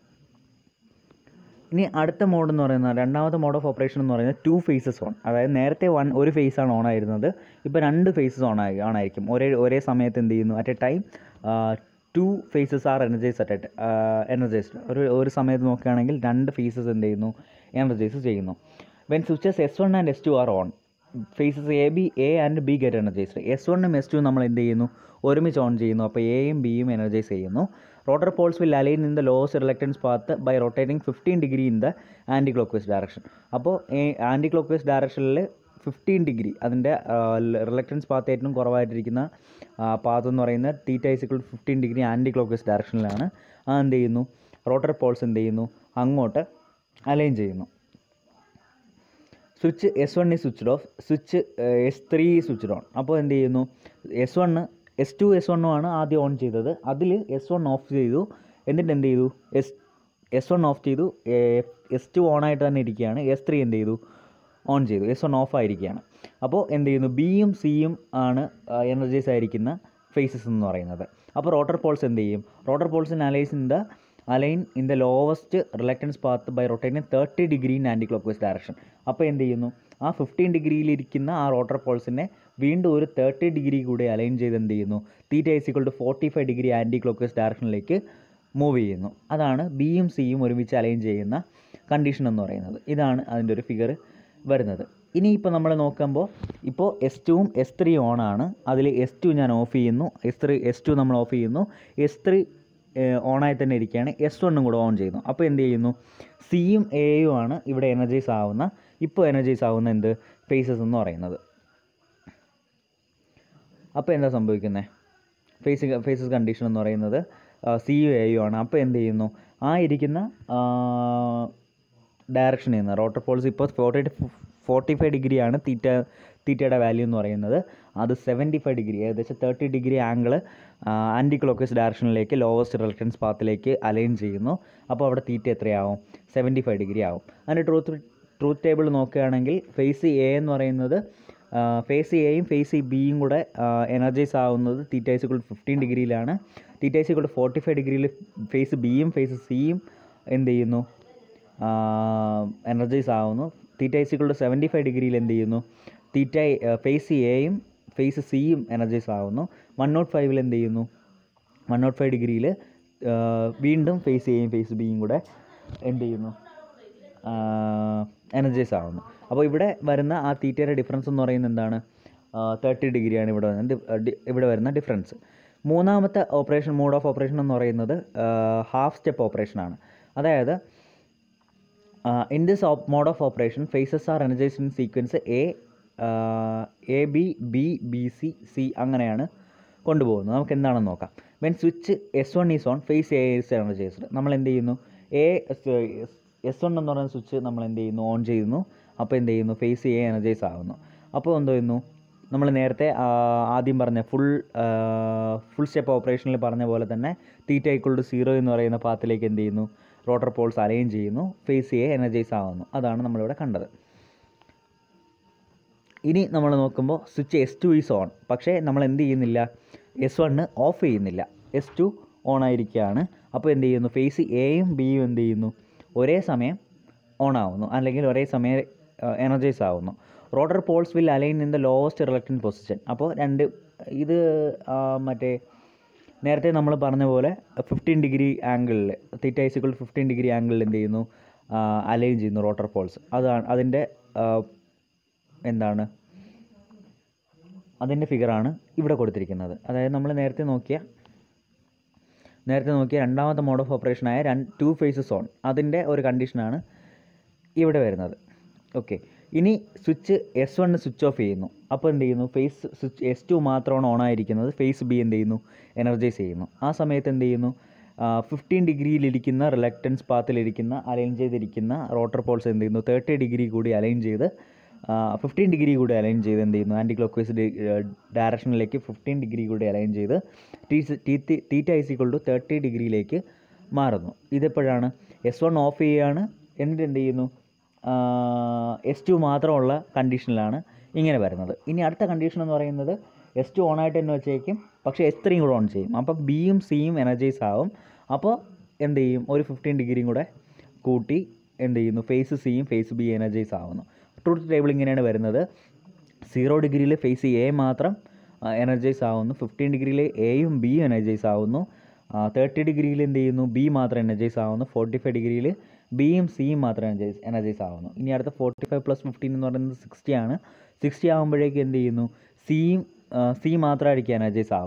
ഇനി അടുത്ത മോഡ് എന്ന് പറയുന്നത് രണ്ടാമത്തെ മോഡ് ഓഫ് ഓപ്പറേഷൻ എന്ന് പറയുന്നത് ടു ഫേസസ് ഓൺ അതായത് നേരത്തെ വൺ ഒരു ഫേസ് ആണ് ഓൺ ആയിരുന്നത് ഇപ്പോൾ രണ്ട് ഫേസസ് ഓൺ ആയി ഓൺ ആയിരിക്കും ഒരേ ഒരേ സമയത്ത് എന്ത് ചെയ്യുന്നു at a time two phases are energise at energised ഒരു ഒരു സമയത്ത് നോക്കുകയാണെങ്കിൽ രണ്ട് ഫേസസ് എന്ത് ചെയ്യുന്നു എനർജൈസ് ചെയ്യുന്നു when switches S one and S two are on phases A B A and B get energised S വണ്ണും എസ് ടു നമ്മൾ എന്ത് ചെയ്യുന്നു ഒരുമിച്ച് ഓൺ ചെയ്യുന്നു അപ്പോൾ എയും ബിയും എനർജൈസ് ചെയ്യുന്നു rotor poles will align in the lowest reluctance path by rotating fifteen degree in the clock vice direction അപ്പോൾ ആൻറ്റി ക്ലോക്ക് വൈസ് ഡയറക്ഷനിൽ ഫിഫ്റ്റീൻ ഡിഗ്രി അതിൻ്റെ റിലക്റ്റൻസ് പാത്ത് ഏറ്റവും കുറവായിട്ടിരിക്കുന്ന പാത്ത് എന്ന് പറയുന്നത് theta is equal fifteen degree anticlockwise ഡയറക്ഷനിലാണ് അത് എന്ത് ചെയ്യുന്നു റോട്ടർ പോൾസ് എന്ത് ചെയ്യുന്നു അങ്ങോട്ട് അലൈൻ ചെയ്യുന്നു switch S one is switched off switch S three switched on അപ്പോൾ എന്ത് ചെയ്യുന്നു S one S two S വണ്ണും ആണ് ആദ്യം ഓൺ ചെയ്തത് അതിൽ എസ് വൺ ഓഫ് ചെയ്തു എന്നിട്ട് എന്ത് ചെയ്തു എസ് എസ് വൺ ഓഫ് ചെയ്തു എസ് ടു ഓൺ ആയിട്ട് തന്നെ ഇരിക്കുകയാണ് എസ് ത്രീ എന്ത് ചെയ്തു ഓൺ ചെയ്തു എസ് വൺ ഓഫ് ആയിരിക്കുകയാണ് അപ്പോൾ എന്ത് ചെയ്യുന്നു ബിയും സിയും ആണ് എനർജൈസ് ആയിരിക്കുന്ന ഫേസസ് എന്ന് പറയുന്നത് അപ്പോൾ റോട്ടർ പോൾസ് എന്ത് ചെയ്യും rotor poles analyse in the align in the lowest reluctance path by rotating thirty degree in clock vice direction അപ്പോൾ എന്ത് ചെയ്യുന്നു ആ ഫിഫ്റ്റീൻ ഡിഗ്രിയിലിരിക്കുന്ന ആ റോട്ടർ പോൾസിനെ വീണ്ടും ഒരു തേർട്ടി ഡിഗ്രി കൂടി അലൈൻ ചെയ്ത് എന്ത് ചെയ്യുന്നു theta is equal to forty five degree clock vice ഡയറക്ഷനിലേക്ക് മൂവ് ചെയ്യുന്നു അതാണ് ബിയും സിയും ഒരുമിച്ച് അലൈൻ ചെയ്യുന്ന കണ്ടീഷൻ എന്ന് പറയുന്നത് ഇതാണ് അതിൻ്റെ ഒരു ഫിഗർ വരുന്നത് ഇനി ഇപ്പോൾ നമ്മൾ നോക്കുമ്പോൾ ഇപ്പോൾ എസ് ടുവും എസ് ത്രീ ഓൺ ആണ് അതിൽ എസ് ടു ഞാൻ ഓഫ് ചെയ്യുന്നു എസ് ത്രീ എസ് ടു നമ്മൾ ഓഫ് ചെയ്യുന്നു എസ് ത്രീ ഓണായി തന്നെ ഇരിക്കുകയാണ് എസ് വണ്ണും കൂടെ ഓൺ ചെയ്യുന്നു അപ്പോൾ എന്ത് ചെയ്യുന്നു സിയും എയും ആണ് ഇവിടെ എനർജൈസ് ആവുന്ന ഇപ്പോൾ എനർജൈസ് ആവുന്ന എന്ത് ഫേസസ് എന്ന് പറയുന്നത് അപ്പോൾ എന്താ സംഭവിക്കുന്നത് ഫേസ് ഫേസസ് കണ്ടീഷൻ എന്ന് പറയുന്നത് സി യു എ യു ആണ് അപ്പോൾ എന്ത് ചെയ്യുന്നു ആ ഇരിക്കുന്ന ഡയറക്ഷനിൽ നിന്ന് റോട്ടർ പോൾസ് ഇപ്പോൾ ഫോർട്ടി ഫോർട്ടി ഫൈവ് ഡിഗ്രിയാണ് തീറ്റ തീറ്റയുടെ വാല്യൂ എന്ന് പറയുന്നത് അത് സെവൻറ്റി ഫൈവ് ഡിഗ്രി ഏകദേശം thirty degree angle anticlockwise ഡയറക്ഷനിലേക്ക് ലോവസ്റ്റ് റിലക്റ്റൻസ് പാത്തിലേക്ക് അലൈൻ ചെയ്യുന്നു അപ്പോൾ അവിടെ തീറ്റ എത്രയാവും സെവൻറ്റി ഫൈവ് ഡിഗ്രി ആവും അതിൻ്റെ ട്രൂത്ത് ട്രൂത്ത് ടേബിൾ നോക്കുകയാണെങ്കിൽ ഫേസ് എ എന്ന് പറയുന്നത് ഫേസ് എയും ഫേസ് ബിയും കൂടെ എനർജൈസ് ആവുന്നത് തീറ്റൈസുകൾ ഫിഫ്റ്റീൻ ഡിഗ്രിയിലാണ് തീറ്റൈസുകൾ ഫോർട്ടി ഫൈവ് ഡിഗ്രിയിൽ ഫേസ് ബിയും ഫേസ് സിയും എന്ത് ചെയ്യുന്നു എനർജൈസ് ആവുന്നു തീറ്റൈസുകളുടെ സെവൻറ്റി ഫൈവ് ഡിഗ്രിയിൽ എന്ത് ചെയ്യുന്നു തീറ്റ ഫേസ് എയും ഫേസ് സിയും എനർജൈസ് ആവുന്നു വൺ നോട്ട് ഫൈവിൽ എന്ത് ചെയ്യുന്നു വൺ നോട്ട് ഫൈവ് ഡിഗ്രിയിൽ വീണ്ടും ഫേസ് എയും ഫേസ് ബിയും കൂടെ എന്ത് ചെയ്യുന്നു എനർജൈസ് ആവുന്നു അപ്പോൾ ഇവിടെ വരുന്ന ആ തീറ്റയുടെ ഡിഫറൻസ് എന്ന് പറയുന്നത് എന്താണ് തേർട്ടി ഡിഗ്രിയാണ് ഇവിടെ വരുന്നത് ഇവിടെ വരുന്ന ഡിഫറൻസ് മൂന്നാമത്തെ ഓപ്പറേഷൻ മോഡ് ഓഫ് ഓപ്പറേഷൻ എന്ന് പറയുന്നത് ഹാഫ് സ്റ്റെപ്പ് ഓപ്പറേഷനാണ് അതായത് in this mode of operation phases are energised in sequence A A B B B C C അങ്ങനെയാണ് കൊണ്ടുപോകുന്നത് നമുക്ക് എന്താണെന്ന് നോക്കാം when switch S one is on phase A is energised നമ്മൾ എന്ത് ചെയ്യുന്നു എ എസ് വൺ എന്ന് പറയുന്ന സ്വിച്ച് നമ്മൾ എന്ത് ചെയ്യുന്നു ഓൺ ചെയ്യുന്നു അപ്പോൾ എന്ത് ചെയ്യുന്നു ഫേസ് എ എനർജൈസ് ആകുന്നു അപ്പോൾ എന്ത് ചെയ്യുന്നു നമ്മൾ നേരത്തെ ആദ്യം പറഞ്ഞ ഫുൾ ഫുൾ സ്റ്റെപ്പ് ഓപ്പറേഷനിൽ പറഞ്ഞ പോലെ തന്നെ തീറ്റ ഈക്വൾ ടു സീറോ എന്ന് പറയുന്ന പാത്തിലേക്ക് എന്ത് ചെയ്യുന്നു റോട്ടർ പോൾസ് അലൈൻ ചെയ്യുന്നു ഫേസ് എ എനർജൈസ് ആവുന്നു അതാണ് നമ്മളിവിടെ കണ്ടത് ഇനി നമ്മൾ നോക്കുമ്പോൾ switch S two is on പക്ഷേ നമ്മൾ എന്ത് ചെയ്യുന്നില്ല എസ് വണ്ണ് ഓഫ് ചെയ്യുന്നില്ല എസ് ടു ഓൺ ആയിരിക്കുകയാണ് അപ്പോൾ എന്ത് ചെയ്യുന്നു ഫേസ് എയും ബിയും എന്ത് ചെയ്യുന്നു ഒരേ സമയം ഓൺ ആവുന്നു അല്ലെങ്കിൽ ഒരേ സമയം എനർജൈസ് ആവുന്നു rotor poles will align in the lowest reluctance position അപ്പോൾ രണ്ട് ഇത് മറ്റേ നേരത്തെ നമ്മൾ പറഞ്ഞ പോലെ ഫിഫ്റ്റീൻ ഡിഗ്രി ആംഗിളിൽ തീറ്റൈസുകൾ ഫിഫ്റ്റീൻ ഡിഗ്രി ആംഗിളിൽ എന്ത് ചെയ്യുന്നു അലൈൻ ചെയ്യുന്നു റോട്ടർ പോൾസ് അതാണ് അതിൻ്റെ എന്താണ് അതിൻ്റെ ഫിഗറാണ് ഇവിടെ കൊടുത്തിരിക്കുന്നത് അതായത് നമ്മൾ നേരത്തെ നോക്കിയ നേരത്തെ നോക്കിയ രണ്ടാമത്തെ മോഡ് ഓഫ് ഓപ്പറേഷനായ രണ്ട് ടു ഫേസസ് ഓൺ അതിൻ്റെ ഒരു കണ്ടീഷനാണ് ഇവിടെ വരുന്നത് ഓക്കെ ഇനി switch S one switch off ചെയ്യുന്നു അപ്പോൾ എന്ത് ചെയ്യുന്നു ഫേസ് സ്വിച്ച് എസ് ടു മാത്രമാണ് ഓൺ ആയിരിക്കുന്നത് ഫേസ് ബി എന്ത് ചെയ്യുന്നു എനർജൈസ് ചെയ്യുന്നു ആ സമയത്ത് എന്ത് ചെയ്യുന്നു ഫിഫ്റ്റീൻ ഡിഗ്രിയിലിരിക്കുന്ന റിലക്റ്റൻസ് പാത്തിലിരിക്കുന്ന അലൈൻ ചെയ്തിരിക്കുന്ന റോട്ടർ പോൾസ് എന്ത് ചെയ്യുന്നു തേർട്ടി ഡിഗ്രി കൂടി അലൈൻ ചെയ്ത് ഫിഫ്റ്റീൻ ഡിഗ്രി കൂടി അലൈൻ ചെയ്ത് എന്ത് ചെയ്യുന്നു ആൻറ്റി ക്ലോക്ക് വൈസ് ഡയറക്ഷനിലേക്ക് ഫിഫ്റ്റീൻ ഡിഗ്രി കൂടി അലൈൻ ചെയ്ത് theta is equal to thirty ഡിഗ്രിയിലേക്ക് മാറുന്നു ഇതെപ്പോഴാണ് എസ് വൺ ഓഫ് ചെയ്യുകയാണ് എന്നിട്ട് എന്ത് ചെയ്യുന്നു എസ് ടു മാത്രമുള്ള കണ്ടീഷനിലാണ് ഇങ്ങനെ വരുന്നത് ഇനി അടുത്ത കണ്ടീഷൻ എന്ന് പറയുന്നത് എസ് ടു ഓണായിട്ട് തന്നെ വെച്ചേക്കും പക്ഷേ എസ് ത്രീയും കൂടെ ഓൺ ചെയ്യും അപ്പോൾ ബിയും സിയും എനർജൈസ് ആവും അപ്പോൾ എന്ത് ചെയ്യും ഒരു ഫിഫ്റ്റീൻ ഡിഗ്രിയും കൂടെ കൂട്ടി എന്ത് ചെയ്യുന്നു ഫേസ് സിയും ഫേസ് ബി എനർജൈസ് ആവുന്നു ട്രൂത്ത് ടേബിൾ ഇങ്ങനെയാണ് വരുന്നത് സീറോ ഡിഗ്രിയിൽ ഫേസ് എ മാത്രം എനർജൈസ് ആവുന്നു ഫിഫ്റ്റീൻ ഡിഗ്രിയിൽ എയും ബിയും എനർജൈസ് ആവുന്നു തേർട്ടി ഡിഗ്രിയിൽ എന്ത് ചെയ്യുന്നു ബി മാത്രം എനർജൈസ് ആവുന്നു ഫോർട്ടി ഫൈവ് ഡിഗ്രിയിൽ ബിയും സിയും മാത്രം എനർജൈസ് എനർജൈസ് ആവുന്നു ഇനി അടുത്ത ഫോർട്ടി ഫൈവ് പ്ലസ് ഫിഫ്റ്റീൻ എന്ന് പറയുന്നത് സിക്സ്റ്റി ആണ് സിക്സ്റ്റി ആകുമ്പോഴേക്ക് എന്ത് ചെയ്യുന്നു സിയും സി മാത്രമായിരിക്കും എനർജൈസ് ആവുക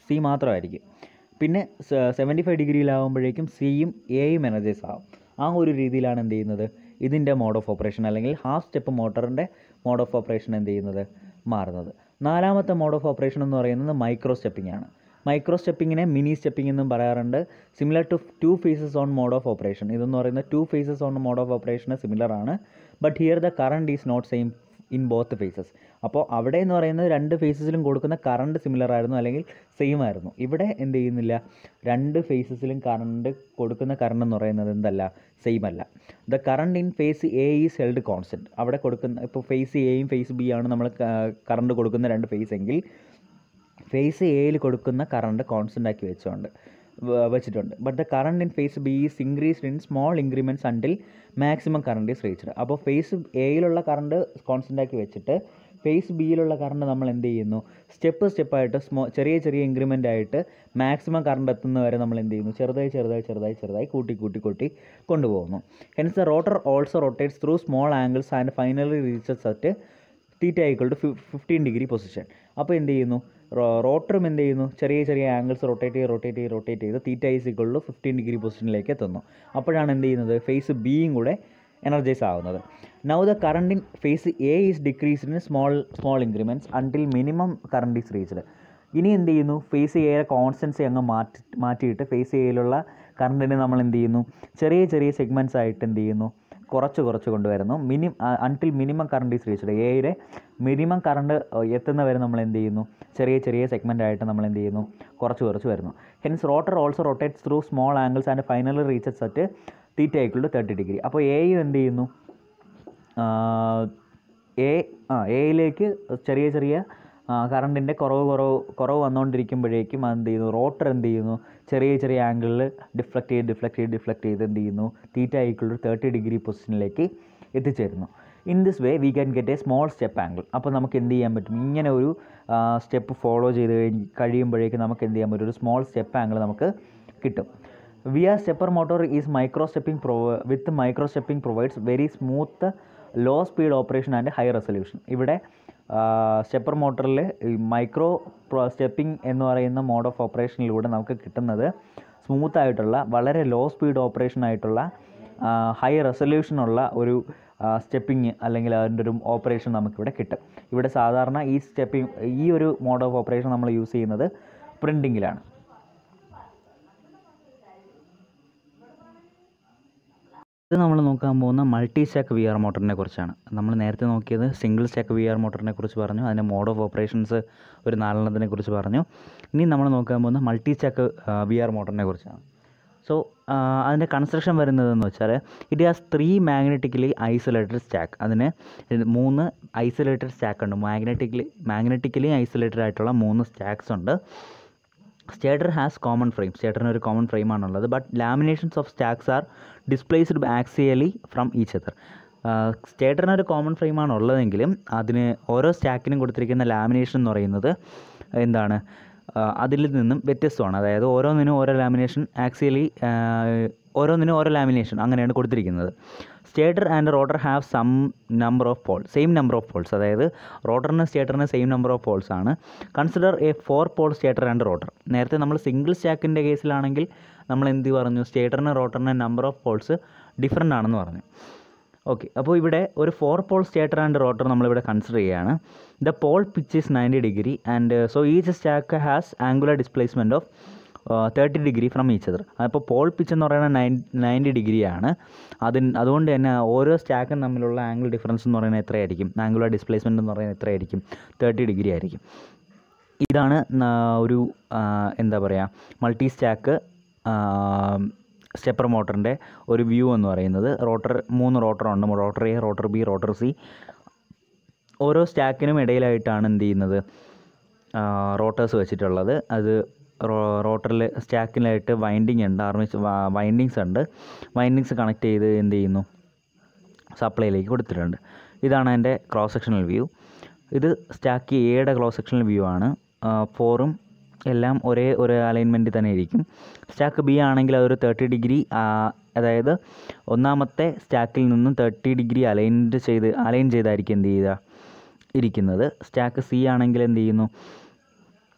സി മാത്രമായിരിക്കും പിന്നെ സെവൻറ്റി ഫൈവ് ഡിഗ്രിയിലാവുമ്പോഴേക്കും സിയും എയും എനർജൈസ് ആവും ആ ഒരു രീതിയിലാണ് എന്ത് ചെയ്യുന്നത് ഇതിൻ്റെ മോഡ് ഓഫ് ഓപ്പറേഷൻ അല്ലെങ്കിൽ ഹാഫ് സ്റ്റെപ്പ് മോട്ടറിൻ്റെ മോഡ് ഓഫ് ഓപ്പറേഷൻ എന്ത് ചെയ്യുന്നത് മാറുന്നത് നാലാമത്തെ മോഡ് ഓഫ് ഓപ്പറേഷൻ എന്ന് പറയുന്നത് മൈക്രോ സ്റ്റെപ്പിംഗ് ആണ് മൈക്രോ സ്റ്റെപ്പിങ്ങിനെ മിനി സ്റ്റെപ്പിംഗ് എന്നും പറയാറുണ്ട് similar to two phases on mode of operation ഇതെന്ന് പറയുന്നത് two phases on mode of ഓപ്പറേഷന് സിമിലർ ആണ് but here the current is not same in both phases അപ്പോൾ അവിടെ എന്ന് പറയുന്നത് രണ്ട് ഫേസസിലും കൊടുക്കുന്ന കറണ്ട് സിമിലർ ആയിരുന്നു അല്ലെങ്കിൽ സെയിം ആയിരുന്നു ഇവിടെ എന്ത് ചെയ്യുന്നില്ല രണ്ട് ഫേസസിലും കറണ്ട് കൊടുക്കുന്ന കറണ്ട് എന്ന് പറയുന്നത് എന്തല്ല സെയിം അല്ല the current in phase A is held constant അവിടെ കൊടുക്കുന്ന ഇപ്പോൾ ഫേസ് എയും ഫേസ് ബി ആണ് നമ്മൾ കറണ്ട് കൊടുക്കുന്ന രണ്ട് ഫേസ് എങ്കിൽ ഫേസ് എയിൽ കൊടുക്കുന്ന കറണ്ട് കോൺസ്റ്റൻ്റ് ആക്കി വെച്ചുകൊണ്ട് വ- വെച്ചിട്ടുണ്ട് but the current in phase B is increased in small increments until maximum current is reached അപ്പോൾ ഫേസ് എയിലുള്ള കറണ്ട് കോൺസ്റ്റൻ്റ് ആക്കി വെച്ചിട്ട് ഫേസ് ബിയിലുള്ള കറണ്ട് നമ്മൾ എന്ത് ചെയ്യുന്നു സ്റ്റെപ്പ് സ്റ്റെപ്പായിട്ട് സ്മോ ചെറിയ ചെറിയ ഇൻക്രിമെൻ്റ് ആയിട്ട് മാക്സിമം കറണ്ട് എത്തുന്ന വരെ നമ്മൾ എന്ത് ചെയ്യുന്നു ചെറുതായി ചെറുതായി ചെറുതായി ചെറുതായി കൂട്ടി കൂട്ടി കൂട്ടി കൊണ്ടുപോകുന്നു hence the rotor also rotates through small angles and finally reaches at theta equal to fifteen degree position അപ്പോൾ എന്ത് ചെയ്യുന്നു റോട്ടറും എന്ത് ചെയ്യുന്നു ചെറിയ ചെറിയ ആംഗിൾസ് റൊട്ടേറ്റ് ചെയ്ത് റൊട്ടേറ്റ് ചെയ്ത് റൊട്ടേറ്റ് ചെയ്ത് theta is equal to fifteen degree പൊസിഷനിലേക്ക് എത്തുന്നു അപ്പോഴാണ് എന്ത് ചെയ്യുന്നത് ഫേസ് ബിയും കൂടെ എനർജൈസ് ആവുന്നത് now the current in phase A is decreased in small small increments until minimum current is reached ഇനി എന്ത് ചെയ്യുന്നു ഫേസ് എയുടെ കോൺസ്റ്റൻസി അങ്ങ് മാറ്റി മാറ്റിയിട്ട് ഫേസ് എയിലുള്ള കറണ്ടിനെ നമ്മൾ എന്ത് ചെയ്യുന്നു ചെറിയ ചെറിയ സെഗ്മെൻറ്റ്സ് ആയിട്ട് എന്ത് ചെയ്യുന്നു കുറച്ച് കുറച്ച് കൊണ്ടുവരുന്നു mini until minimum current is reached എയുടെ മിനിമം കറണ്ട് എത്തുന്ന വരെ നമ്മൾ എന്ത് ചെയ്യുന്നു ചെറിയ ചെറിയ സെഗ്മെൻ്റ് ആയിട്ട് നമ്മൾ എന്ത് ചെയ്യുന്നു കുറച്ച് കുറച്ച് വരുന്നു hence rotor also rotates through small angles and finally reaches at theta equal to thirty degree അപ്പോൾ എയും എന്ത് ചെയ്യുന്നു എ ആ എയിലേക്ക് ചെറിയ ചെറിയ കറണ്ടിൻ്റെ കുറവ് കുറവ് കുറവ് വന്നുകൊണ്ടിരിക്കുമ്പോഴേക്കും അത് എന്ത് ചെയ്യുന്നു റോട്ടർ എന്ത് ചെയ്യുന്നു ചെറിയ ചെറിയ ആംഗിളിൽ ഡിഫ്ലക്റ്റ് ചെയ്ത് ഡിഫ്ലക്റ്റ് ചെയ്ത് ഡിഫ്ലക്റ്റ് ചെയ്ത് എന്ത് ചെയ്യുന്നു theta equal to thirty degree പൊസിഷനിലേക്ക് എത്തിച്ചേരുന്നു in this way we can get a small step angle അപ്പോൾ നമുക്ക് എന്ത് ചെയ്യാൻ പറ്റും ഇങ്ങനെ ഒരു സ്റ്റെപ്പ് ഫോളോ ചെയ്ത് കഴിഞ്ഞ് കഴിയുമ്പോഴേക്കും നമുക്ക് എന്ത് ചെയ്യാൻ പറ്റും ഒരു സ്മോൾ സ്റ്റെപ്പ് ആംഗിൾ നമുക്ക് കിട്ടും V R stepper motor is micro stepping പ്രൊവ with micro stepping provides very smooth low speed operation and high resolution ഇവിടെ സ്റ്റെപ്പർ മോട്ടറിൽ മൈക്രോ സ്റ്റെപ്പിംഗ് എന്ന് പറയുന്ന മോഡ് ഓഫ് ഓപ്പറേഷനിലൂടെ നമുക്ക് കിട്ടുന്നത് സ്മൂത്ത് ആയിട്ടുള്ള വളരെ ലോ സ്പീഡ് ഓപ്പറേഷൻ ആയിട്ടുള്ള ഹൈ റെസൊല്യൂഷനുള്ള ഒരു സ്റ്റെപ്പിങ് അല്ലെങ്കിൽ അതിൻ്റെ ഒരു ഓപ്പറേഷൻ നമുക്കിവിടെ കിട്ടും ഇവിടെ സാധാരണ ഈ സ്റ്റെപ്പിംഗ് ഈ ഒരു മോഡ് ഓഫ് ഓപ്പറേഷൻ നമ്മൾ യൂസ് ചെയ്യുന്നത് പ്രിൻറ്റിങ്ങിലാണ് ഇത് നമ്മൾ നോക്കാൻ പോകുന്ന മൾട്ടി സ്റ്റാക്ക് വി ആർ മോട്ടറിനെ കുറിച്ചാണ് നമ്മൾ നേരത്തെ നോക്കിയത് സിംഗിൾ സ്റ്റാക്ക് വി ആർ മോട്ടറിനെ കുറിച്ച് പറഞ്ഞു അതിൻ്റെ മോഡ് ഓഫ് ഓപ്പറേഷൻസ് ഒരു നാലെണ്ണത്തിനെ കുറിച്ച് പറഞ്ഞു ഇനി നമ്മൾ നോക്കാൻ പോകുന്ന മൾട്ടി സ്റ്റാക്ക് വി ആർ മോട്ടറിനെ കുറിച്ചാണ് സോ അതിൻ്റെ കൺസ്ട്രക്ഷൻ വരുന്നതെന്ന് വെച്ചാൽ it has three magnetically isolated stack അതിന് ഇത് മൂന്ന് ഐസൊലേറ്റഡ് സ്റ്റാക്ക് ഉണ്ട് മാഗ്നറ്റിക്കലി മാഗ്നറ്റിക്കലി ഐസൊലേറ്റഡ് ആയിട്ടുള്ള മൂന്ന് സ്റ്റാക്സ് ഉണ്ട് സ്റ്റേറ്റർ ഹാസ് കോമൺ ഫ്രെയിം സ്റ്റേറ്ററിന് ഒരു കോമൺ ഫ്രെയിമാണുള്ളത് but laminations of stacks are displaced axially from each other സ്റ്റേറ്ററിന് ഒരു കോമൺ ഫ്രെയിമാണ് ഉള്ളതെങ്കിലും അതിന് ഓരോ സ്റ്റാക്കിനും കൊടുത്തിരിക്കുന്ന ലാമിനേഷൻ എന്ന് പറയുന്നത് എന്താണ് അതിൽ നിന്നും വ്യത്യസ്തമാണ് അതായത് ഓരോന്നിനും ഓരോ ലാമിനേഷൻ ആക്സിയലി ഓരോന്നിനും ഓരോ ലാമിനേഷൻ അങ്ങനെയാണ് കൊടുത്തിരിക്കുന്നത് stator and rotor have some number of pole same number of poles അതായത് റോട്ടറിന് സ്റ്റേറ്ററിന് സെയിം നമ്പർ ഓഫ് പോൾസ് ആണ് consider a four pole stator and rotor നേരത്തെ നമ്മൾ സിംഗിൾ സ്റ്റാക്കിൻ്റെ കേസിലാണെങ്കിൽ നമ്മൾ എന്ത് പറഞ്ഞു സ്റ്റേറ്ററിന് റോട്ടറിന് നമ്പർ ഓഫ് പോൾസ് ഡിഫറെൻ്റ് ആണെന്ന് പറഞ്ഞു ഓക്കെ അപ്പോൾ ഇവിടെ ഒരു four pole stator and rotor നമ്മളിവിടെ കൺസിഡർ ചെയ്യുകയാണ് the pole pitch is ninety degree and so each stack has angular displacement of thirty degree from each other അപ്പോൾ പോൾ പിച്ച് എന്ന് പറയുന്നത് നയൻ നയൻറ്റി ഡിഗ്രിയാണ് അതിന് അതുകൊണ്ട് തന്നെ ഓരോ സ്റ്റാക്കും തമ്മിലുള്ള ആംഗിൾ ഡിഫറൻസ് എന്ന് പറയുന്നത് എത്രയായിരിക്കും ആംഗുലർ ഡിസ്പ്ലേസ്മെൻറ്റ് എന്ന് പറയുന്നത് എത്രയായിരിക്കും തേർട്ടി ഡിഗ്രി ആയിരിക്കും ഇതാണ് ഒരു എന്താ പറയുക മൾട്ടി സ്റ്റാക്ക് സ്റ്റെപ്പർ മോട്ടറിൻ്റെ ഒരു വ്യൂ എന്ന് പറയുന്നത് റോട്ടർ മൂന്ന് റോട്ടറുണ്ട് rotor A rotor B rotor C ഓരോ സ്റ്റാക്കിനും ഇടയിലായിട്ടാണ് എന്ത് ചെയ്യുന്നത് റോട്ടേഴ്സ് വെച്ചിട്ടുള്ളത് അത് റോട്ടറിൽ സ്റ്റാക്കിലായിട്ട് വൈൻഡിങ് ഉണ്ട് ആർമിച്ച് വൈൻഡിങ്സ് ഉണ്ട് വൈൻഡിങ്സ് കണക്ട് ചെയ്ത് എന്ത് ചെയ്യുന്നു സപ്ലൈയിലേക്ക് കൊടുത്തിട്ടുണ്ട് ഇതാണ് അതിൻ്റെ ക്രോസ് സെക്ഷണൽ വ്യൂ ഇത് സ്റ്റാക്ക് എയുടെ ക്രോസ് സെക്ഷണൽ വ്യൂ ആണ് ഫോറും എല്ലാം ഒരേ ഒരു അലൈൻമെൻറ്റിൽ തന്നെ ഇരിക്കും സ്റ്റാക്ക് ബി ആണെങ്കിൽ അതൊരു തേർട്ടി ഡിഗ്രി അതായത് ഒന്നാമത്തെ സ്റ്റാക്കിൽ നിന്നും തേർട്ടി ഡിഗ്രി അലൈൻഡ് ചെയ്ത് അലൈൻ ചെയ്തായിരിക്കും എന്ത് ചെയ്യുക ഇരിക്കുന്നത് സ്റ്റാക്ക് സി ആണെങ്കിൽ എന്ത് ചെയ്യുന്നു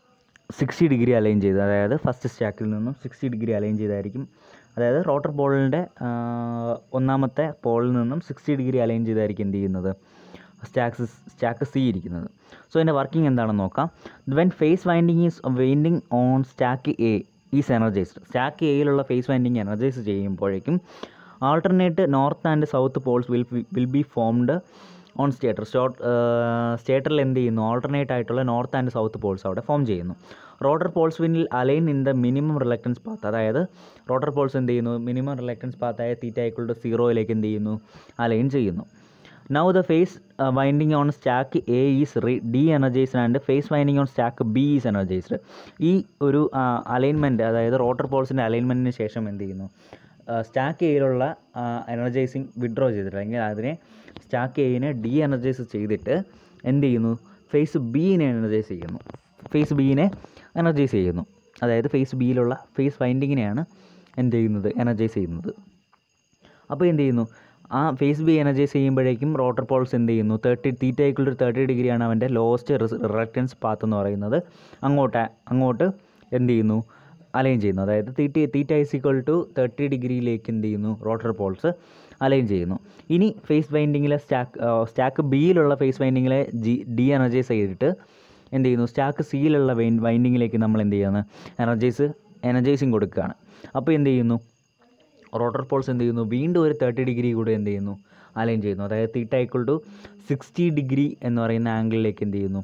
സിക്സ്റ്റി ഡിഗ്രി അലൈൻ ചെയ്ത് അതായത് ഫസ്റ്റ് സ്റ്റാക്കിൽ നിന്നും സിക്സ്റ്റി ഡിഗ്രി അലൈൻ ചെയ്തായിരിക്കും അതായത് റോട്ടർ പോളിൻ്റെ ഒന്നാമത്തെ പോളിൽ നിന്നും സിക്സ്റ്റി ഡിഗ്രി അലൈൻ ചെയ്തായിരിക്കും എന്ത് ചെയ്യുന്നത് സ്റ്റാക്സ് സ്റ്റാക്ക് സി ഇരിക്കുന്നത് സോ ഇതിൻ്റെ വർക്കിംഗ് എന്താണെന്ന് നോക്കാം when phase winding is winding on stack A is energized stack എയിലുള്ള ഫേസ് വൈൻഡിങ് എനർജൈസ് ചെയ്യുമ്പോഴേക്കും alternate north and south poles will will be formed on stator സ്റ്റോട്ട് സ്റ്റേറ്ററിൽ എന്ത് ചെയ്യുന്നു ആൾട്ടർനേറ്റ് ആയിട്ടുള്ള നോർത്ത് ആൻഡ് സൗത്ത് പോൾസ് അവിടെ ഫോം ചെയ്യുന്നു rotor poles will align in the minimum reluctance path അതായത് റോട്ടർ പോൾസ് എന്ത് ചെയ്യുന്നു മിനിമം റിലക്റ്റൻസ് പാത്തായ തീറ്റ ആയിക്കളുടെ സീറോയിലേക്ക് എന്ത് ചെയ്യുന്നു അലൈൻ ചെയ്യുന്നു now the phase winding on stack A is re de energized and phase winding on stack B is energized ഈ ഒരു alignment അതായത് rotor പോൾസിൻ്റെ അലൈൻമെൻറ്റിന് ശേഷം എന്ത് ചെയ്യുന്നു സ്റ്റാക്ക് എയിലുള്ള എനർജൈസിങ് വിഡ്രോ ചെയ്തിട്ട് അല്ലെങ്കിൽ അതിനെ സ്റ്റാക്ക് എയിനെ ഡി എനർജൈസ് ചെയ്തിട്ട് എന്ത് ചെയ്യുന്നു ഫേസ് ബീനെ എനർജൈസ് ചെയ്യുന്നു ഫേസ് ബീനെ എനർജൈസ് ചെയ്യുന്നു അതായത് ഫേസ് ബിയിലുള്ള ഫേസ് വൈൻഡിങ്ങിനെയാണ് എന്ത് ചെയ്യുന്നത് എനർജൈസ് ചെയ്യുന്നത് അപ്പോൾ എന്ത് ചെയ്യുന്നു ആ ഫേസ് ബി എനർജൈസ് ചെയ്യുമ്പോഴേക്കും റോട്ടർ പോൾസ് എന്ത് ചെയ്യുന്നു തേർട്ടി തീറ്റയ്ക്കുള്ള ഒരു തേർട്ടി ഡിഗ്രിയാണ് അവൻ്റെ ലോസ്റ്റ് റിലക്റ്റൻസ് പാത്ത് എന്ന് പറയുന്നത് അങ്ങോട്ട് അങ്ങോട്ട് എന്ത് ചെയ്യുന്നു അലൈൻ ചെയ്യുന്നു അതായത് theta theta is equal to thirty ഡിഗ്രിയിലേക്ക് എന്ത് ചെയ്യുന്നു റോട്ടർ പോൾസ് അലൈൻ ചെയ്യുന്നു ഇനി ഫേസ് വൈൻഡിങ്ങിലെ സ്റ്റാക്ക് സ്റ്റാക്ക് ബിയിലുള്ള ഫേസ് വൈൻഡിങ്ങിലെ ജി ഡി എനർജൈസ് ചെയ്തിട്ട് എന്ത് ചെയ്യുന്നു സ്റ്റാക്ക് സിയിലുള്ള വൈൻ വൈൻഡിങ്ങിലേക്ക് നമ്മൾ എന്ത് ചെയ്യുന്നു എനർജൈസ് എനർജൈസിങ് കൊടുക്കുകയാണ് അപ്പോൾ എന്ത് ചെയ്യുന്നു റോട്ടർ പോൾസ് എന്ത് ചെയ്യുന്നു വീണ്ടും ഒരു തേർട്ടി ഡിഗ്രി കൂടെ എന്ത് ചെയ്യുന്നു അലൈൻ ചെയ്യുന്നു അതായത് theta equal to sixty degree എന്ന് പറയുന്ന ആംഗിളിലേക്ക് എന്ത് ചെയ്യുന്നു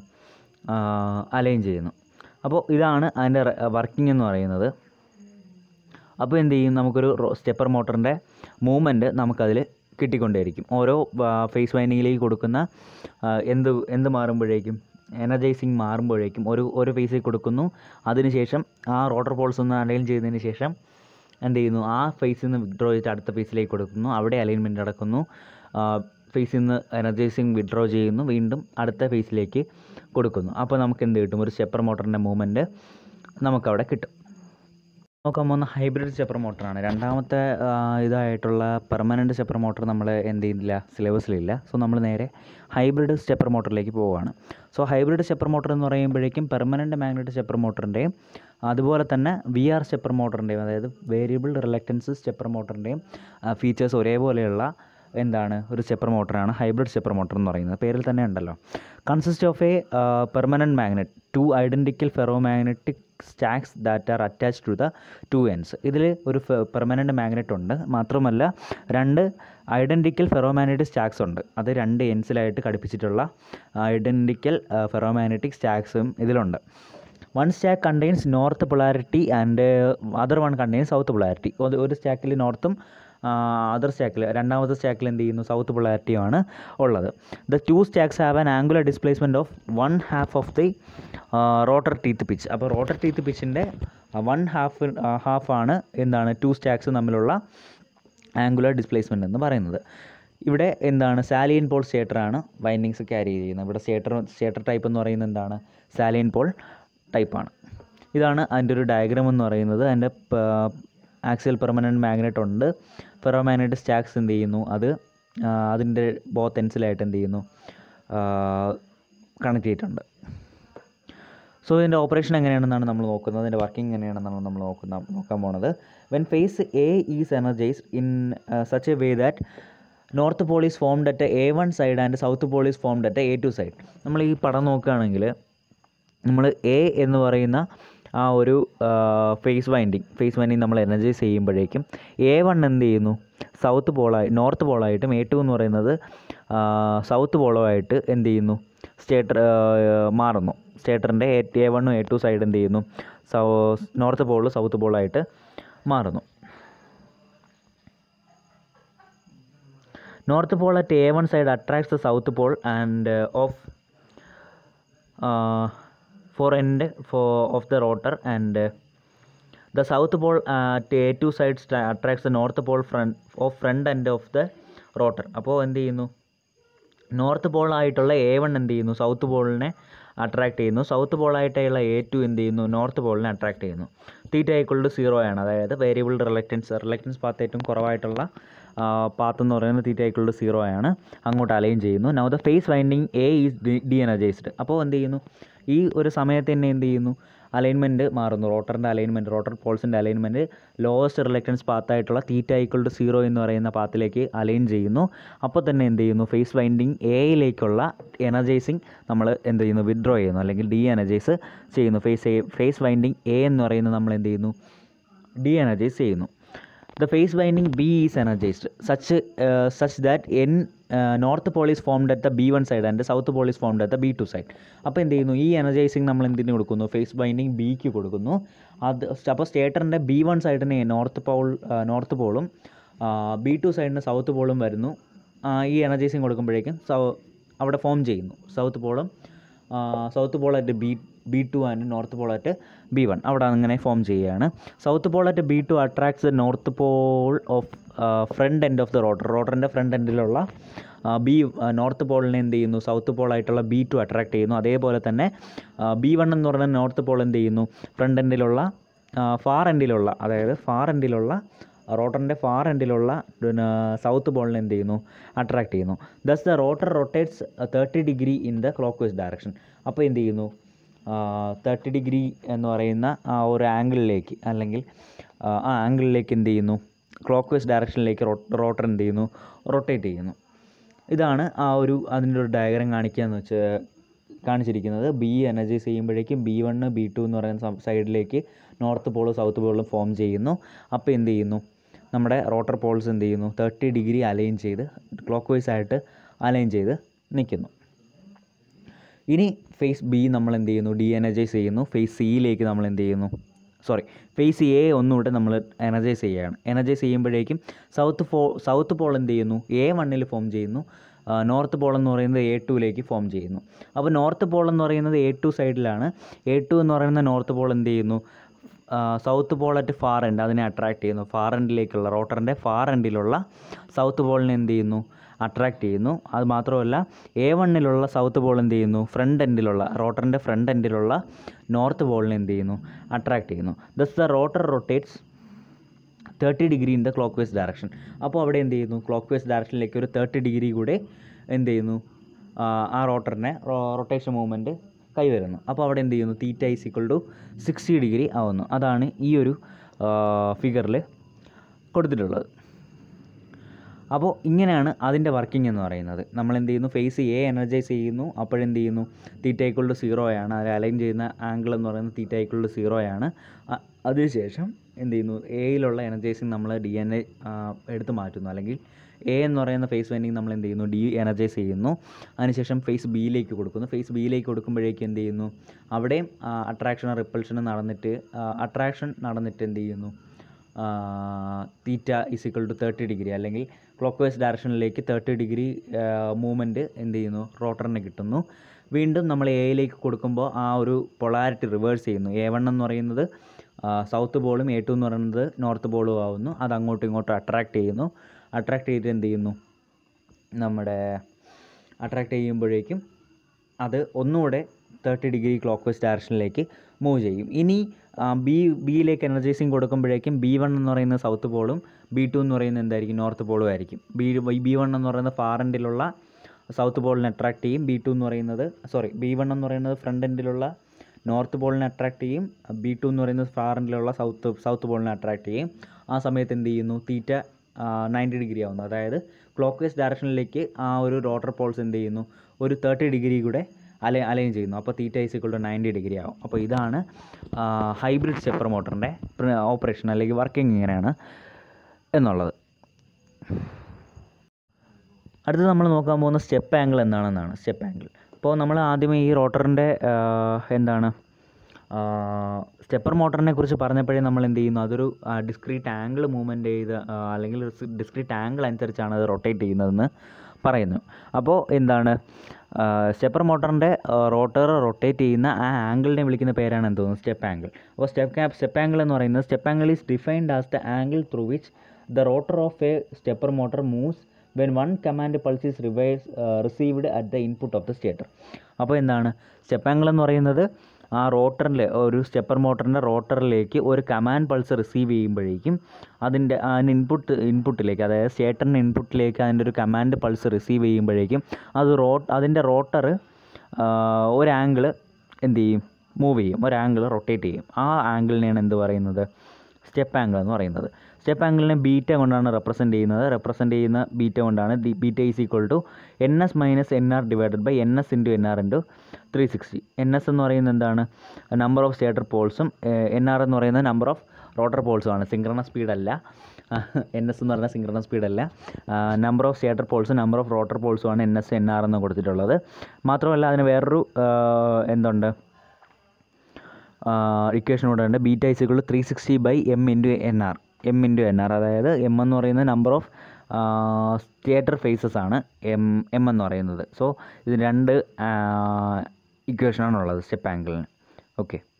അലൈൻ ചെയ്യുന്നു അപ്പോൾ ഇതാണ് അതിൻ്റെ വർക്കിംഗ് എന്ന് പറയുന്നത് അപ്പോൾ എന്ത് ചെയ്യും നമുക്കൊരു സ്റ്റെപ്പർ മോട്ടറിൻ്റെ മൂവ്മെൻറ്റ് നമുക്കതിൽ കിട്ടിക്കൊണ്ടേയിരിക്കും ഓരോ ഫേസ് വൈൻഡിങ്ങിലേക്ക് കൊടുക്കുന്ന ആ, എന്ത് എന്ത് മാറുമ്പോഴേക്കും എനർജൈസിങ് മാറുമ്പോഴേക്കും ഒരു ഒരു ഫേസിൽ കൊടുക്കുന്നു അതിനുശേഷം ആ റോട്ടർ പോൾസ് ഒന്ന് അലൈൻ ചെയ്തതിന് ശേഷം എന്ത് ചെയ്യുന്നു ആ ഫേസിൽ നിന്ന് വിഡ്രോ ചെയ്തിട്ട് അടുത്ത ഫേസിലേക്ക് കൊടുക്കുന്നു അവിടെ അലൈൻമെൻറ്റ് നടക്കുന്നു ഫേസിൽ നിന്ന് എനർജൈസിങ് വിഡ്രോ ചെയ്യുന്നു വീണ്ടും അടുത്ത ഫേസിലേക്ക് കൊടുക്കുന്നു അപ്പോൾ നമുക്ക് എന്ത് കിട്ടും ഒരു സ്റ്റെപ്പർ മോട്ടറിൻ്റെ മൂവ്മെൻറ്റ് നമുക്കവിടെ കിട്ടും നോക്കാൻ പോകുന്ന ഹൈബ്രിഡ് സ്റ്റെപ്പർ മോട്ടറാണ് രണ്ടാമത്തെ ആ, ഇതായിട്ടുള്ള പെർമനൻറ്റ് സ്റ്റെപ്പർ മോട്ടർ നമ്മൾ എന്ത് ചെയ്യുന്നില്ല സിലബസിലില്ല സോ നമ്മൾ നേരെ ഹൈബ്രിഡ് സ്റ്റെപ്പർ മോട്ടറിലേക്ക് പോവുകയാണ് സോ ഹൈബ്രിഡ് സ്റ്റെപ്പർ മോട്ടർ എന്ന് പറയുമ്പോഴേക്കും പെർമനൻറ്റ് മാഗ്നറ്റ് സ്റ്റെപ്പർ മോട്ടറിൻ്റെയും അതുപോലെ തന്നെ വി ആർ സ്റ്റെപ്പർ മോട്ടറിൻ്റെയും അതായത് വേരിയബിൾ റിലക്റ്റൻസ് സ്റ്റെപ്പർ മോട്ടറിൻ്റെയും ഫീച്ചേഴ്സ് ഒരേപോലെയുള്ള എന്താണ് ഒരു സ്റ്റെപ്പർ മോട്ടറാണ് ഹൈബ്രിഡ് സ്റ്റെപ്പർ മോട്ടർ എന്ന് പറയുന്നത് പേരിൽ തന്നെ ഉണ്ടല്ലോ consist of a permanent magnet two identical ferromagnetic stacks that are attached to the two ends ഇതിൽ ഒരു പെർമനൻറ്റ് മാഗ്നറ്റ് ഉണ്ട് മാത്രമല്ല രണ്ട് ഐഡൻറ്റിക്കൽ ഫെറോമാഗ്നറ്റിക് സ്റ്റാക്സ് ഉണ്ട് അത് രണ്ട് എൻസിലായിട്ട് ഘടിപ്പിച്ചിട്ടുള്ള ഐഡൻറ്റിക്കൽ ഫെറോമാഗ്നറ്റിക് സ്റ്റാക്സും ഇതിലുണ്ട് one stack contains north polarity and other one contains south polarity ഒരു സ്റ്റാക്കിൽ നോർത്തും അതർ സ്റ്റാക്കിൽ രണ്ടാമത്തെ സ്റ്റാക്കിൽ എന്ത് ചെയ്യുന്നു സൗത്ത് പൊളാരിറ്റിയുമാണ് ഉള്ളത് the two stacks have an angular displacement of one half of the rotor teeth pitch അപ്പോൾ റോട്ടർ ടീത്ത് പിച്ചിൻ്റെ വൺ ഹാഫ് ഹാഫാണ് എന്താണ് ടു സ്റ്റാക്സ് തമ്മിലുള്ള ആംഗുലർ ഡിസ്പ്ലേസ്മെൻറ്റ് എന്ന് പറയുന്നത് ഇവിടെ എന്താണ് സാലിയൻ പോൾ സ്റ്റേറ്ററാണ് വൈൻഡിങ്സ് ക്യാരി ചെയ്യുന്നത് ഇവിടെ സ്റ്റേറ്റർ സ്റ്റേറ്റർ ടൈപ്പ് എന്ന് പറയുന്നത് എന്താണ് സാലിയൻ പോൾ ടൈപ്പാണ് ഇതാണ് അതിൻ്റെ ഒരു ഡയഗ്രാം എന്ന് പറയുന്നത് അതിൻ്റെ ആക്സിയൽ പെർമനൻറ്റ് മാഗ്നറ്റ് ഉണ്ട് ഫെറോ മാഗ്നറ്റ് സ്റ്റാക്സ് എന്ത് ചെയ്യുന്നു അത് ആ, അതിൻ്റെ ബോത്ത് എൻസിലായിട്ട് എന്ത് ചെയ്യുന്നു കണക്ട് ചെയ്തിട്ടുണ്ട് സോ ഇതിൻ്റെ ഓപ്പറേഷൻ എങ്ങനെയാണെന്നാണ് നമ്മൾ നോക്കുന്നത് ഇതിൻ്റെ വർക്കിംഗ് എങ്ങനെയാണെന്നാണ് നമ്മൾ നോക്കുന്ന നോക്കാൻ പോണത് when phase A is energized in such a way that north pole is formed at A one side and south pole is formed at A two side നമ്മൾ ഈ പടം നോക്കുകയാണെങ്കിൽ നമ്മൾ എ എന്ന് പറയുന്ന ആ ഒരു ഫേസ് വൈൻഡിങ് ഫേസ് വൈൻഡിങ് നമ്മൾ എനർജൈസ് ചെയ്യുമ്പോഴേക്കും എ വൺ എന്ത് ചെയ്യുന്നു സൗത്ത് പോളായി നോർത്ത് പോളായിട്ടും എ ടു എന്ന് പറയുന്നത് സൗത്ത് പോളമായിട്ട് എന്ത് ചെയ്യുന്നു സ്റ്റേറ്റർ മാറുന്നു സ്റ്റേറ്ററിൻ്റെ എ വണ്ണും എ ടു സൈഡ് എന്ത് ചെയ്യുന്നു സൗ നോർത്ത് പോൾ സൗത്ത് പോളായിട്ട് മാറുന്നു north pole at A one side attracts the south pole and of for end for of the rotor and uh, the south pole at A2 side sta- attracts the north pole front of front end of the rotor അപ്പോൾ എന്ത് ചെയ്യുന്നു north പോളായിട്ടുള്ള A one എന്ത് ചെയ്യുന്നു south പോളിനെ attract ചെയ്യുന്നു south പോളായിട്ടുള്ള A two എന്ത് ചെയ്യുന്നു നോർത്ത് പോളിനെ അട്രാക്ട് ചെയ്യുന്നു തീറ്റ ഈക്വൾ ടു സീറോ ആണ് അതായത് വേരിയബിൾ റിലക്റ്റൻസ് റിലക്റ്റൻസ് പാത്ത് ഏറ്റവും കുറവായിട്ടുള്ള പാത്ത് എന്ന് പറയുന്നത് തീറ്റ ഈക്വൾ ടു സീറോ ആണ് അങ്ങോട്ട് അലൈൻ ചെയ്യുന്നു now the phase winding A is de energized അപ്പോൾ എന്ത് ചെയ്യുന്നു ഈ ഒരു സമയത്ത് തന്നെ എന്ത് ചെയ്യുന്നു അലൈൻമെൻറ്റ് മാറുന്നു റോട്ടറിൻ്റെ അലൈൻമെൻറ്റ് റോട്ടർ പോൾസിൻ്റെ അലൈൻമെൻറ്റ് ലോവസ്റ്റ് റിലക്റ്റൻസ് പാത്തായിട്ടുള്ള തീറ്റ ഈക്വൽ ടു സീറോ എന്ന് പറയുന്ന പാത്തിലേക്ക് അലൈൻ ചെയ്യുന്നു അപ്പോൾ തന്നെ എന്ത് ചെയ്യുന്നു ഫേസ് വൈൻഡിങ് എയിലേക്കുള്ള എനർജൈസിങ് നമ്മൾ എന്ത് ചെയ്യുന്നു വിഡ്രോ ചെയ്യുന്നു അല്ലെങ്കിൽ ഡി എനർജൈസ് ചെയ്യുന്നു phase A phase winding A എന്ന് പറയുന്നത് നമ്മൾ എന്ത് ചെയ്യുന്നു ഡി എനർജൈസ് ചെയ്യുന്നു the phase winding B is energized such such that N north pole is formed at the B one side and south pole is formed at the B two side അപ്പോൾ എന്ത് ചെയ്യുന്നു ഈ energising നമ്മൾ എന്തിന് കൊടുക്കുന്നു face binding ബിക്ക് കൊടുക്കുന്നു അത് അപ്പോൾ സ്റ്റേറ്ററിൻ്റെ ബി വൺ സൈഡിന് നോർത്ത് പോൾ നോർത്ത് പോളും ബി ടു സൈഡിന് സൗത്ത് പോളും വരുന്നു ആ, ഈ എനർജൈസിങ് കൊടുക്കുമ്പോഴേക്കും സൗ അവിടെ ഫോം ചെയ്യുന്നു സൗത്ത് പോളും south pole at B B two and north pole at B one അവിടെ അങ്ങനെ ഫോം ചെയ്യുകയാണ് south pole at B two attracts the north pole of front end of the rotor റോട്ടറിൻ്റെ front എൻഡിലുള്ള B north പോളിനെ എന്ത് ചെയ്യുന്നു south pole ആയിട്ടുള്ള B two attract ചെയ്യുന്നു അതേപോലെ തന്നെ ബി വൺ എന്ന് പറയുന്ന നോർത്ത് പോൾ എന്ത് ചെയ്യുന്നു ഫ്രണ്ട് എൻഡിലുള്ള ഫാർ എൻഡിലുള്ള അതായത് ഫാർ എൻഡിലുള്ള റോട്ടറിൻ്റെ ഫാർ എൻഡിലുള്ള പിന്നെ സൗത്ത് പോളിനെ എന്ത് ചെയ്യുന്നു അട്രാക്ട് ചെയ്യുന്നു thus the rotor rotates thirty degree in the clock vice direction അപ്പോൾ എന്ത് ചെയ്യുന്നു തേർട്ടി ഡിഗ്രി എന്ന് പറയുന്ന ആ ഒരു ആംഗിളിലേക്ക് അല്ലെങ്കിൽ ആ, ആ ആംഗിളിലേക്ക് എന്ത് ചെയ്യുന്നു ക്ലോക്ക് വൈസ് ഡയറക്ഷനിലേക്ക് റോട്ടർ എന്ത് ചെയ്യുന്നു റൊട്ടേറ്റ് ചെയ്യുന്നു ഇതാണ് ആ ഒരു അതിൻ്റെ ഒരു ഡയഗ്രാം കാണിക്കുക എന്ന് വെച്ച് കാണിച്ചിരിക്കുന്നത് ബി എനർജൈസ് ചെയ്യുമ്പോഴേക്കും ബി വണ്ണ് ബി ടു എന്ന് പറയുന്ന സൈഡിലേക്ക് നോർത്ത് പോളും സൗത്ത് പോളും ഫോം ചെയ്യുന്നു അപ്പോൾ എന്ത് ചെയ്യുന്നു നമ്മുടെ റോട്ടർ പോൾസ് എന്ത് ചെയ്യുന്നു തേർട്ടി ഡിഗ്രി അലൈൻ ചെയ്ത് ക്ലോക്ക് വൈസ് ആയിട്ട് അലൈൻ ചെയ്ത് നിൽക്കുന്നു ഇനി ഫേസ് ബി നമ്മൾ എന്ത് ചെയ്യുന്നു ഡി എനർജൈസ് ചെയ്യുന്നു ഫേസ് സിയിലേക്ക് നമ്മൾ എന്ത് ചെയ്യുന്നു സോറി ഫേസ് എ ഒന്നുകൂടെ നമ്മൾ എനർജൈസ് ചെയ്യുകയാണ് എനർജൈസ് ചെയ്യുമ്പോഴേക്കും സൗത്ത് പോ സൗത്ത് പോൾ എന്ത് ചെയ്യുന്നു എ വണ്ണിൽ ഫോം ചെയ്യുന്നു നോർത്ത് പോൾ എന്ന് പറയുന്നത് എ ടുവിലേക്ക് ഫോം ചെയ്യുന്നു അപ്പോൾ നോർത്ത് പോൾ എന്ന് പറയുന്നത് എ ടു സൈഡിലാണ് എ ടു എന്ന് പറയുന്ന നോർത്ത് പോൾ എന്ത് ചെയ്യുന്നു south pole at far end അതിനെ അട്രാക്ട് ചെയ്യുന്നു ഫാർ എൻഡിലേക്കുള്ള റോട്ടറിൻ്റെ ഫാർ എൻഡിലുള്ള സൗത്ത് പോളിനെ എന്ത് ചെയ്യുന്നു അട്രാക്ട് ചെയ്യുന്നു അത് മാത്രമല്ല എ വണ്ണിലുള്ള സൗത്ത് പോൾ എന്ത് ചെയ്യുന്നു ഫ്രണ്ട് എൻഡിലുള്ള റോട്ടറിൻ്റെ ഫ്രണ്ട് എൻഡിലുള്ള നോർത്ത് പോളിനെ എന്ത് ചെയ്യുന്നു അട്രാക്ട് ചെയ്യുന്നു thus the rotor rotates thirty degree in the clock vice direction അപ്പോൾ അവിടെ എന്ത് ചെയ്യുന്നു ക്ലോക്ക് വൈസ് ഡയറക്ഷനിലേക്ക് ഒരു തേർട്ടി ഡിഗ്രി കൂടെ എന്ത് ചെയ്യുന്നു ആ, ആ റോട്ടറിനെ റൊട്ടേഷൻ മൂവ്മെൻറ്റ് കൈവരുന്നു അപ്പോൾ അവിടെ എന്ത് ചെയ്യുന്നു theta is equal to sixty degree ആവുന്നു അതാണ് ഈ ഒരു ഫിഗറിൽ കൊടുത്തിട്ടുള്ളത് അപ്പോൾ ഇങ്ങനെയാണ് അതിൻ്റെ വർക്കിംഗ് എന്ന് പറയുന്നത് നമ്മൾ എന്ത് ചെയ്യുന്നു ഫേസ് എ എനർജൈസ് ചെയ്യുന്നു അപ്പോഴെന്ത് ചെയ്യുന്നു തീറ്റ ഈക്വൽ ടു സീറോ ആണ് അത് അലൈൻ ചെയ്യുന്ന ആംഗിൾ എന്ന് പറയുന്നത് തീറ്റ ഈക്വൽ ടു സീറോ ആണ് അ- അതിനുശേഷം എന്ത് ചെയ്യുന്നു എയിലുള്ള എനർജൈസിങ് നമ്മൾ ഡി എൻ എ എടുത്ത് മാറ്റുന്നു അല്ലെങ്കിൽ എ എന്ന് പറയുന്ന ഫേസ് വെൻഡിങ് നമ്മൾ എന്ത് ചെയ്യുന്നു ഡി എനർജൈസ് ചെയ്യുന്നു അതിനുശേഷം ഫേസ് ബിയിലേക്ക് കൊടുക്കുന്നു ഫേസ് ബിയിലേക്ക് കൊടുക്കുമ്പോഴേക്കും എന്ത് ചെയ്യുന്നു അവിടെയും അട്രാക്ഷനും റിപ്പൾഷനും നടന്നിട്ട് അട്രാക്ഷൻ നടന്നിട്ട് എന്ത് ചെയ്യുന്നു theta is equal to thirty degree അല്ലെങ്കിൽ ക്ലോക്ക് വൈസ് ഡയറക്ഷനിലേക്ക് തേർട്ടി ഡിഗ്രി മൂവ്മെൻറ്റ് എന്ത് ചെയ്യുന്നു റോട്ടറിന് കിട്ടുന്നു വീണ്ടും നമ്മൾ എയിലേക്ക് കൊടുക്കുമ്പോൾ ആ ഒരു പൊളാരിറ്റി റിവേഴ്സ് ചെയ്യുന്നു എ വൺ എന്ന് പറയുന്നത് സൗത്ത് ബോളും എ ടു എന്ന് പറയുന്നത് നോർത്ത് ബോളും ആവുന്നു അത് അങ്ങോട്ടും ഇങ്ങോട്ടും അട്രാക്ട് ചെയ്യുന്നു അട്രാക്ട് ചെയ്തിട്ട് എന്ത് ചെയ്യുന്നു നമ്മുടെ അട്രാക്ട് ചെയ്യുമ്പോഴേക്കും അത് ഒന്നുകൂടെ തേർട്ടി ഡിഗ്രി ക്ലോക്ക് വൈസ് ഡയറക്ഷനിലേക്ക് മൂവ് ചെയ്യും ഇനി ബി ബിയിലേക്ക് എനർജൈസിങ് കൊടുക്കുമ്പോഴേക്കും ബി വൺ എന്ന് പറയുന്ന സൗത്ത് പോളും ബി ടു എന്ന് പറയുന്നത് എന്തായിരിക്കും നോർത്ത് പോളും ആയിരിക്കും ബി ബി വൺ എന്ന് പറയുന്ന ഫാർ എൻഡിലുള്ള സൗത്ത് പോളിനെ അട്രാക്ട് ചെയ്യും ബി ടു എന്ന് പറയുന്നത് സോറി ബി വൺ എന്ന് പറയുന്നത് ഫ്രണ്ട് എൻഡിലുള്ള നോർത്ത് പോളിനെ അട്രാക്ട് ചെയ്യും ബി ടു എന്ന് പറയുന്നത് ഫാർ എൻഡിലുള്ള സൗത്ത് സൗത്ത് പോളിനെ അട്രാക്ട് ചെയ്യും ആ സമയത്ത് എന്ത് ചെയ്യുന്നു തീറ്റ നയൻറ്റി ഡിഗ്രി ആവുന്നു അതായത് ക്ലോക്ക് വൈസ് ഡയറക്ഷനിലേക്ക് ആ ഒരു റോട്ടർ പോൾസ് എന്ത് ചെയ്യുന്നു ഒരു തേർട്ടി ഡിഗ്രി കൂടെ അലൈ അലൈൻ ചെയ്യുന്നു അപ്പോൾ theta is equal to ninety degree ആവും അപ്പോൾ ഇതാണ് ഹൈബ്രിഡ് സ്റ്റെപ്പർ മോട്ടറിൻ്റെ ഓപ്പറേഷൻ അല്ലെങ്കിൽ വർക്കിംഗ് ഇങ്ങനെയാണ് എന്നുള്ളത് അടുത്ത് നമ്മൾ നോക്കാൻ പോകുന്ന സ്റ്റെപ്പ് ആംഗിൾ എന്താണെന്നാണ് സ്റ്റെപ്പ് ആംഗിൾ അപ്പോൾ നമ്മൾ ആദ്യമേ ഈ റോട്ടറിൻ്റെ എന്താണ് സ്റ്റെപ്പർ മോട്ടറിനെ കുറിച്ച് പറഞ്ഞപ്പോഴേ നമ്മൾ എന്ത് ചെയ്യുന്നു അതൊരു ഡിസ്ക്രീറ്റ് ആംഗിൾ മൂവ്മെൻറ്റ് ചെയ്ത് ആ, അല്ലെങ്കിൽ ഡിസ്ക്രീറ്റ് ആംഗിൾ അനുസരിച്ചാണ് അത് റൊട്ടേറ്റ് ചെയ്യുന്നതെന്ന് പറയുന്നു അപ്പോൾ എന്താണ് സ്റ്റെപ്പർ മോട്ടറിൻ്റെ റോട്ടർ റൊട്ടേറ്റ് ചെയ്യുന്ന ആ ആംഗിളിനെ വിളിക്കുന്ന പേരാണ് എന്ത് തോന്നുന്നു സ്റ്റെപ്പ് ആംഗിൾ അപ്പോൾ സ്റ്റെപ്പ് ക്യാപ് സ്റ്റെപ്പ് ആംഗിൾ എന്ന് പറയുന്നത് step angle is defined as the angle through which the rotor of a stepper motor moves when one command pulse is revise received at the input of the stator അപ്പോൾ എന്താണ് step angle എന്ന് പറയുന്നത് ആ റോട്ടറിലെ ഒരു stepper മോട്ടറിൻ്റെ റോട്ടറിലേക്ക് ഒരു command pulse receive ചെയ്യുമ്പോഴേക്കും അതിൻ്റെ അതിന് ഇൻപുട്ട് ഇൻപുട്ടിലേക്ക് അതായത് സ്റ്റേറ്ററിൻ്റെ ഇൻപുട്ടിലേക്ക് അതിൻ്റെ ഒരു കമാൻഡ് പൾസ് റിസീവ് ചെയ്യുമ്പോഴേക്കും അത് റോ അതിൻ്റെ റോട്ടർ ഒരു ആംഗിൾ എന്ത് ചെയ്യും മൂവ് ചെയ്യും ഒരു ആംഗിൾ റൊട്ടേറ്റ് ചെയ്യും ആ ആംഗിളിനെയാണ് എന്ത് പറയുന്നത് സ്റ്റെപ്പ് ആംഗിൾ എന്ന് പറയുന്നത് സ്റ്റെപ്പ് ആംഗിളിനെ ബീറ്റ കൊണ്ടാണ് റെപ്രസെൻറ്റ് ചെയ്യുന്നത് റെപ്രസെൻറ്റ് ചെയ്യുന്ന ബീറ്റ കൊണ്ടാണ് the beta is equal to N S minus N R divided by N S into N R into three sixty N S എന്ന് പറയുന്നത് എന്താണ് നമ്പർ ഓഫ് സ്റ്റേറ്റർ പോൾസും എൻ ആർ എന്ന് പറയുന്നത് നമ്പർ ഓഫ് റോട്ടർ പോൾസും ആണ് synchronous സ്പീഡല്ല N S എന്ന് പറഞ്ഞാൽ സിങ്ക്രണസ് സ്പീഡല്ല നമ്പർ ഓഫ് സ്റ്റേറ്റർ പോൾസും നമ്പർ ഓഫ് റോട്ടർ പോൾസും ആണ് എൻ എസ് എൻ ആർ എന്ന് കൊടുത്തിട്ടുള്ളത് മാത്രമല്ല അതിന് വേറൊരു ആ, എന്തുണ്ട് ഇക്വേഷൻ കൂടെ ഉണ്ട് beta is equal three sixty by M into N R M into N R അതായത് എം എന്ന് പറയുന്നത് നമ്പർ ഓഫ് തിയേറ്റർ ഫേസസ് ആണ് എം എം എന്ന് പറയുന്നത് സോ ഇത് രണ്ട് ഇക്വേഷനാണുള്ളത് സ്റ്റെപ്പ് ആംഗിളിന് ഓക്കെ